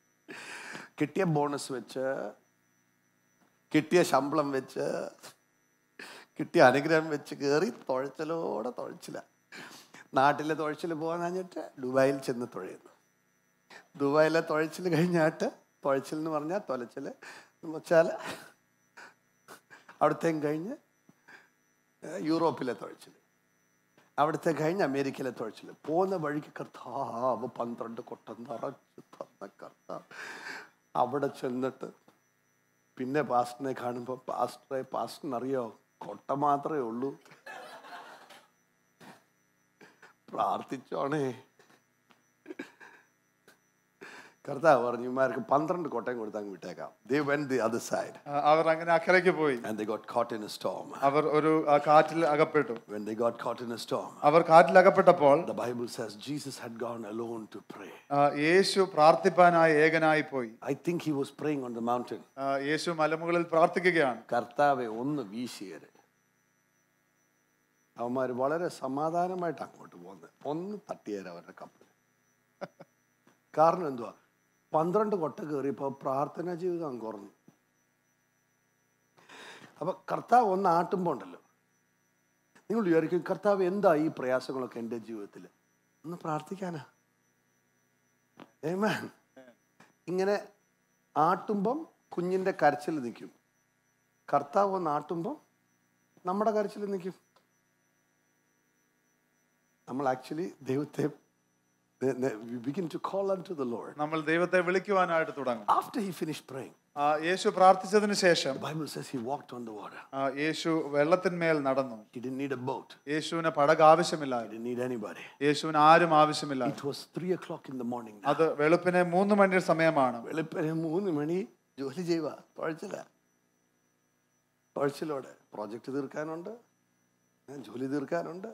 കിട്ടിയ ബോണസ് വെച്ച് കിട്ടിയ ശമ്പളം വെച്ച് കിട്ടിയ അനുഗ്രഹം വെച്ച് കയറി തുഴച്ചിലോടെ തുഴച്ചില്ല നാട്ടിലെ തുഴച്ചിൽ പോകാൻ കഴിഞ്ഞിട്ട് ദുബായിൽ ചെന്ന് തുഴയുന്നു ദുബായിലെ തുഴച്ചിൽ കഴിഞ്ഞാട്ട് തുഴച്ചിൽ എന്ന് പറഞ്ഞാൽ തുലച്ചിൽ എന്ന് വെച്ചാൽ അവിടുത്തെയും കഴിഞ്ഞ് ഏഹ്, യൂറോപ്പിലെ തുഴച്ചിൽ അവിടുത്തെ കഴിഞ്ഞ് അമേരിക്കയിലെ തുഴച്ചിൽ പോകുന്ന വഴിക്ക് കർത്താവ് പന്ത്രണ്ട് കൊട്ടം നിറച്ച് തന്ന കർത്താവ് അവിടെ ചെന്നിട്ട് പിന്നെ പാസ്റ്ററിനെ കാണുമ്പോൾ പാസ്റ്ററെ പാസ്റ്ററിനറിയോ കൊട്ട മാത്രമേ ഉള്ളൂ പ്രാർത്ഥിച്ചോണേ കർത്താവ് പറഞ്ഞു ഇമാർക്ക് പന്ത്രണ്ട് കൊട്ടയും കൊടുത്ത് അങ്ങ് വിട്ടേക്കാം they went the other side uh, അവർ അങ്ങനെ അക്കരയ്ക്ക് പോയി and they got caught in a storm അവർ ഒരു ആ, കാറ്റിൽ അകപ്പെട്ടു when they got caught in a storm അവർ കാറ്റിൽ അകപ്പെട്ടപ്പോൾ The Bible says Jesus had gone alone to pray. ആ, യേശു പ്രാർത്ഥിപ്പാനായി ഏകനായി പോയി I think he was praying on the mountain. ആ, യേശു മലമുകളിൽ പ്രാർത്ഥിക്കുകയാണ് കർത്താവെ ഒന്ന് വീശിയര് അവന്മാർ വളരെ സമാധാനമായിട്ട് അങ്ങോട്ട് പോകുന്നത് ഒന്ന് തട്ടിയേര് അവരുടെ കപ്പൽ കാരണം എന്തുവാ പന്ത്രണ്ട് കൊട്ട കയറിയപ്പോൾ പ്രാർത്ഥനാ ജീവിതം അങ്ങ് കുറഞ്ഞു അപ്പൊ കർത്താവ് ഒന്ന് ആട്ടുമ്പോൾ ഉണ്ടല്ലോ നിങ്ങൾ വിചാരിക്കും കർത്താവ് എന്താ ഈ പ്രയാസങ്ങളൊക്കെ എൻ്റെ ജീവിതത്തിൽ ഒന്ന് പ്രാർത്ഥിക്കാനാ Amen. ഇങ്ങനെ ആട്ടുമ്പം കുഞ്ഞിൻ്റെ കരച്ചിൽ നിൽക്കും കർത്താവ് ഒന്ന് ആട്ടുമ്പം നമ്മുടെ കരച്ചിൽ നിൽക്കും നമ്മൾ ആക്ച്വലി ദൈവത്തെ begin to call unto the Lord നമ്മൾ ദൈവത്തെ വിളിക്കുവാനായിട്ട് തുടങ്ങും ആഫ്റ്റർ ഹി ഫിനിഷ് പ്രേയിങ് ആ, യേശു പ്രാർത്ഥിച്ചതിന് ശേഷം Bible says he walked on the water ആ, യേശു വെള്ളത്തിന്മേൽ നടന്നു he didn't need a boat യേശുവിന് പടക് he ആവശ്യമില്ലായിരുന്നു didn't need anybody യേശുവിന് ആരും ആവശ്യമില്ല it was three o'clock in the morning now. അത് വെളുപ്പിനെ മൂന്ന് മണി സമയമാണ് വെളുപ്പിന് മൂന്ന് മണി ജോലി ചെയ്യുക തുഴച്ചില്ല തുഴച്ചിലോടെ പ്രോജക്റ്റ് തീർക്കാനുണ്ട് ഞാൻ ജോലി തീർക്കാനുണ്ട്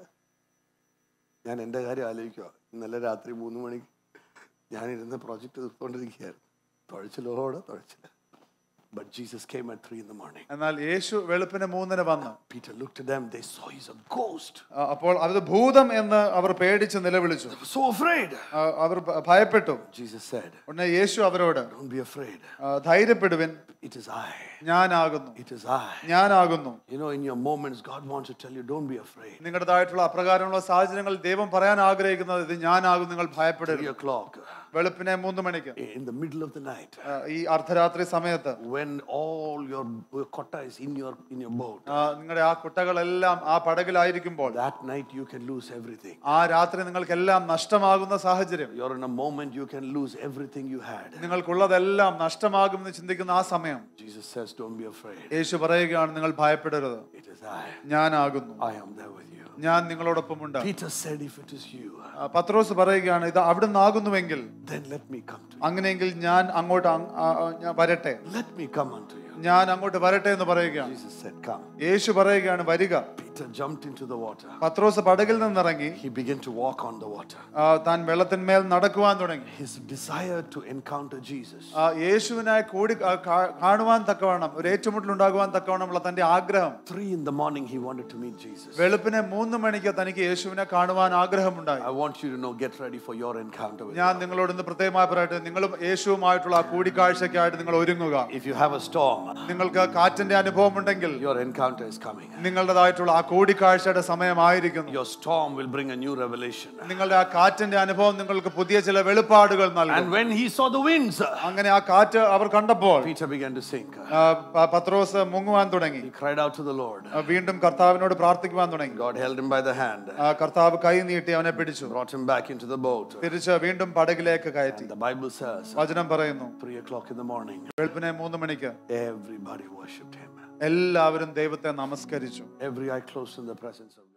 ഞാൻ എൻ്റെ കാര്യം ആലോചിക്കുക ഇന്നലെ രാത്രി മൂന്ന് മണിക്ക് ഞാനിരുന്ന് പ്രോജക്റ്റ് തീർത്തുകൊണ്ടിരിക്കുകയായിരുന്നു തുഴച്ചിലോടെ തുഴച്ചില്ല but Jesus came at three in the morning എന്നാൽ യേശു വെളുപ്പിന് മൂന്നിന് വന്നു Peter looked them they saw he's a ghost ആ, അപ്പോൾ അത് ഭൂതം എന്ന് അവർ പേടിച്ച് നിലവിളിച്ചു they were so afraid ആ, അവർ ഭ- ഭയപ്പെട്ടു jesus said ഉടനെ യേശു അവരോട് don't be afraid ആ, ധൈര്യപ്പെടുവിൻ it is i ഞാനാകുന്നു it is i ഞാനാകുന്നു you know in your moments god wants to tell you don't be afraid നിങ്ങളുടേതായിട്ടുള്ള അപ്രകാരമുള്ള സാഹചര്യങ്ങളിൽ ദൈവം പറയാൻ ആഗ്രഹിക്കുന്നത് ഇത് ഞാനാകും നിങ്ങൾ ഭയപ്പെടരുത് three o'clock വെളുപ്പിനെ മൂന്ന് മണിക്ക് in the middle of the night ആ, ഈ അർദ്ധരാത്രി സമയത്ത് when all your kotta is in your in your boat ആ, നിങ്ങളുടെ ആ കുട്ടകളെല്ലാം ആ പടകിലായിരിക്കുമ്പോൾ that night you can lose everything ആ രാത്രി നിങ്ങൾക്കെല്ലാം നഷ്ടമാകുന്ന സാഹചര്യം you're in a moment you can lose everything you had നിങ്ങൾക്കുള്ളതെല്ലാം നഷ്ടമാകുമെന്ന് ചിന്തിക്കുന്ന ആ സമയം jesus says don't be afraid യേശു പറയുകയാണ് നിങ്ങൾ ഭയപ്പെടരുത് it is i ഞാനാകുന്നു i am there with you ഞാൻ നിങ്ങളോടൊപ്പമുണ്ട് peter said if it is you ആ, പത്രോസ് പറയുകയാണ് ഇത് അവിടുന്ന് ആകുന്നുവെങ്കിൽ then let me come to you അങ്ങനെയെങ്കിൽ ഞാൻ അങ്ങോട്ട് അങ്- ആ, ആ, ഞാൻ വരട്ടെ let me come unto you ഞാൻ അങ്ങോട്ട് വരട്ടെ എന്ന് പറയുകയാണ് jesus said come യേശു പറയുകയാണ് വരിക peter jumped into the water പത്രോസ് പടകിൽ നിന്നിറങ്ങി he began to walk on the water ആ, താൻ വെള്ളത്തിന്മേൽ നടക്കുവാൻ തുടങ്ങി his desire to encounter jesus ആ, യേശുവിനായി കൂടി ആ, കാ- കാണുവാൻ തക്കവണ്ണം ഒരു ഏറ്റുമുട്ടൽ ഉണ്ടാകുവാൻ തക്കവണ്ണമുള്ള തന്റെ ആഗ്രഹം three in the morning he wanted to meet jesus വെളുപ്പിനെ മൂന്ന് മണിക്ക് തനിക്ക് യേശുവിനെ കാണുവാൻ ആഗ്രഹമുണ്ടായി i want you to know get ready for your encounter with ഞാൻ നിങ്ങളോട് ഇന്ന് പ്രത്യേകമായി പറയട്ടെ നിങ്ങളും യേശുവുമായിട്ടുള്ള ആ കൂടിക്കാഴ്ചയ്ക്കായിട്ട് നിങ്ങൾ ഒരുങ്ങുക if you have a storm നിങ്ങൾക്ക് കാറ്റിന്റെ അനുഭവം ഉണ്ടെങ്കിൽ your encounter is coming നിങ്ങളുടേതായിട്ടുള്ള ആ കൂടിക്കാഴ്ചയുടെ സമയമായിരിക്കുന്നു your storm will bring a new revelation നിങ്ങളുടെ ആ കാറ്റിന്റെ അനുഭവം നിങ്ങൾക്ക് പുതിയ ചില വെളിപ്പാടുകൾ നൽകും and when he saw the winds അങ്ങനെ ആ കാറ്റ് അവർ കണ്ടപ്പോൾ peter began to sink ആ, പ- പത്രോസ് മുങ്ങുവാൻ തുടങ്ങി he cried out to the lord ആ, വീണ്ടും കർത്താവിനോട് പ്രാർത്ഥിക്കുവാൻ തുടങ്ങി god held him by the hand ആ, കർത്താവ് കൈ നീട്ടി അവനെ പിടിച്ചു brought him back into the boat തിരിച്ച് വീണ്ടും പടകിലേക്ക് കയറ്റി the bible says വചനം പറയുന്നു three o'clock in the morning വെളുപ്പിനെ മൂന്ന് മണിക്ക് everybody worshipped him എല്ലാവരും ദൈവത്തെ നമസ്കരിച്ചു every eye closed in the presence of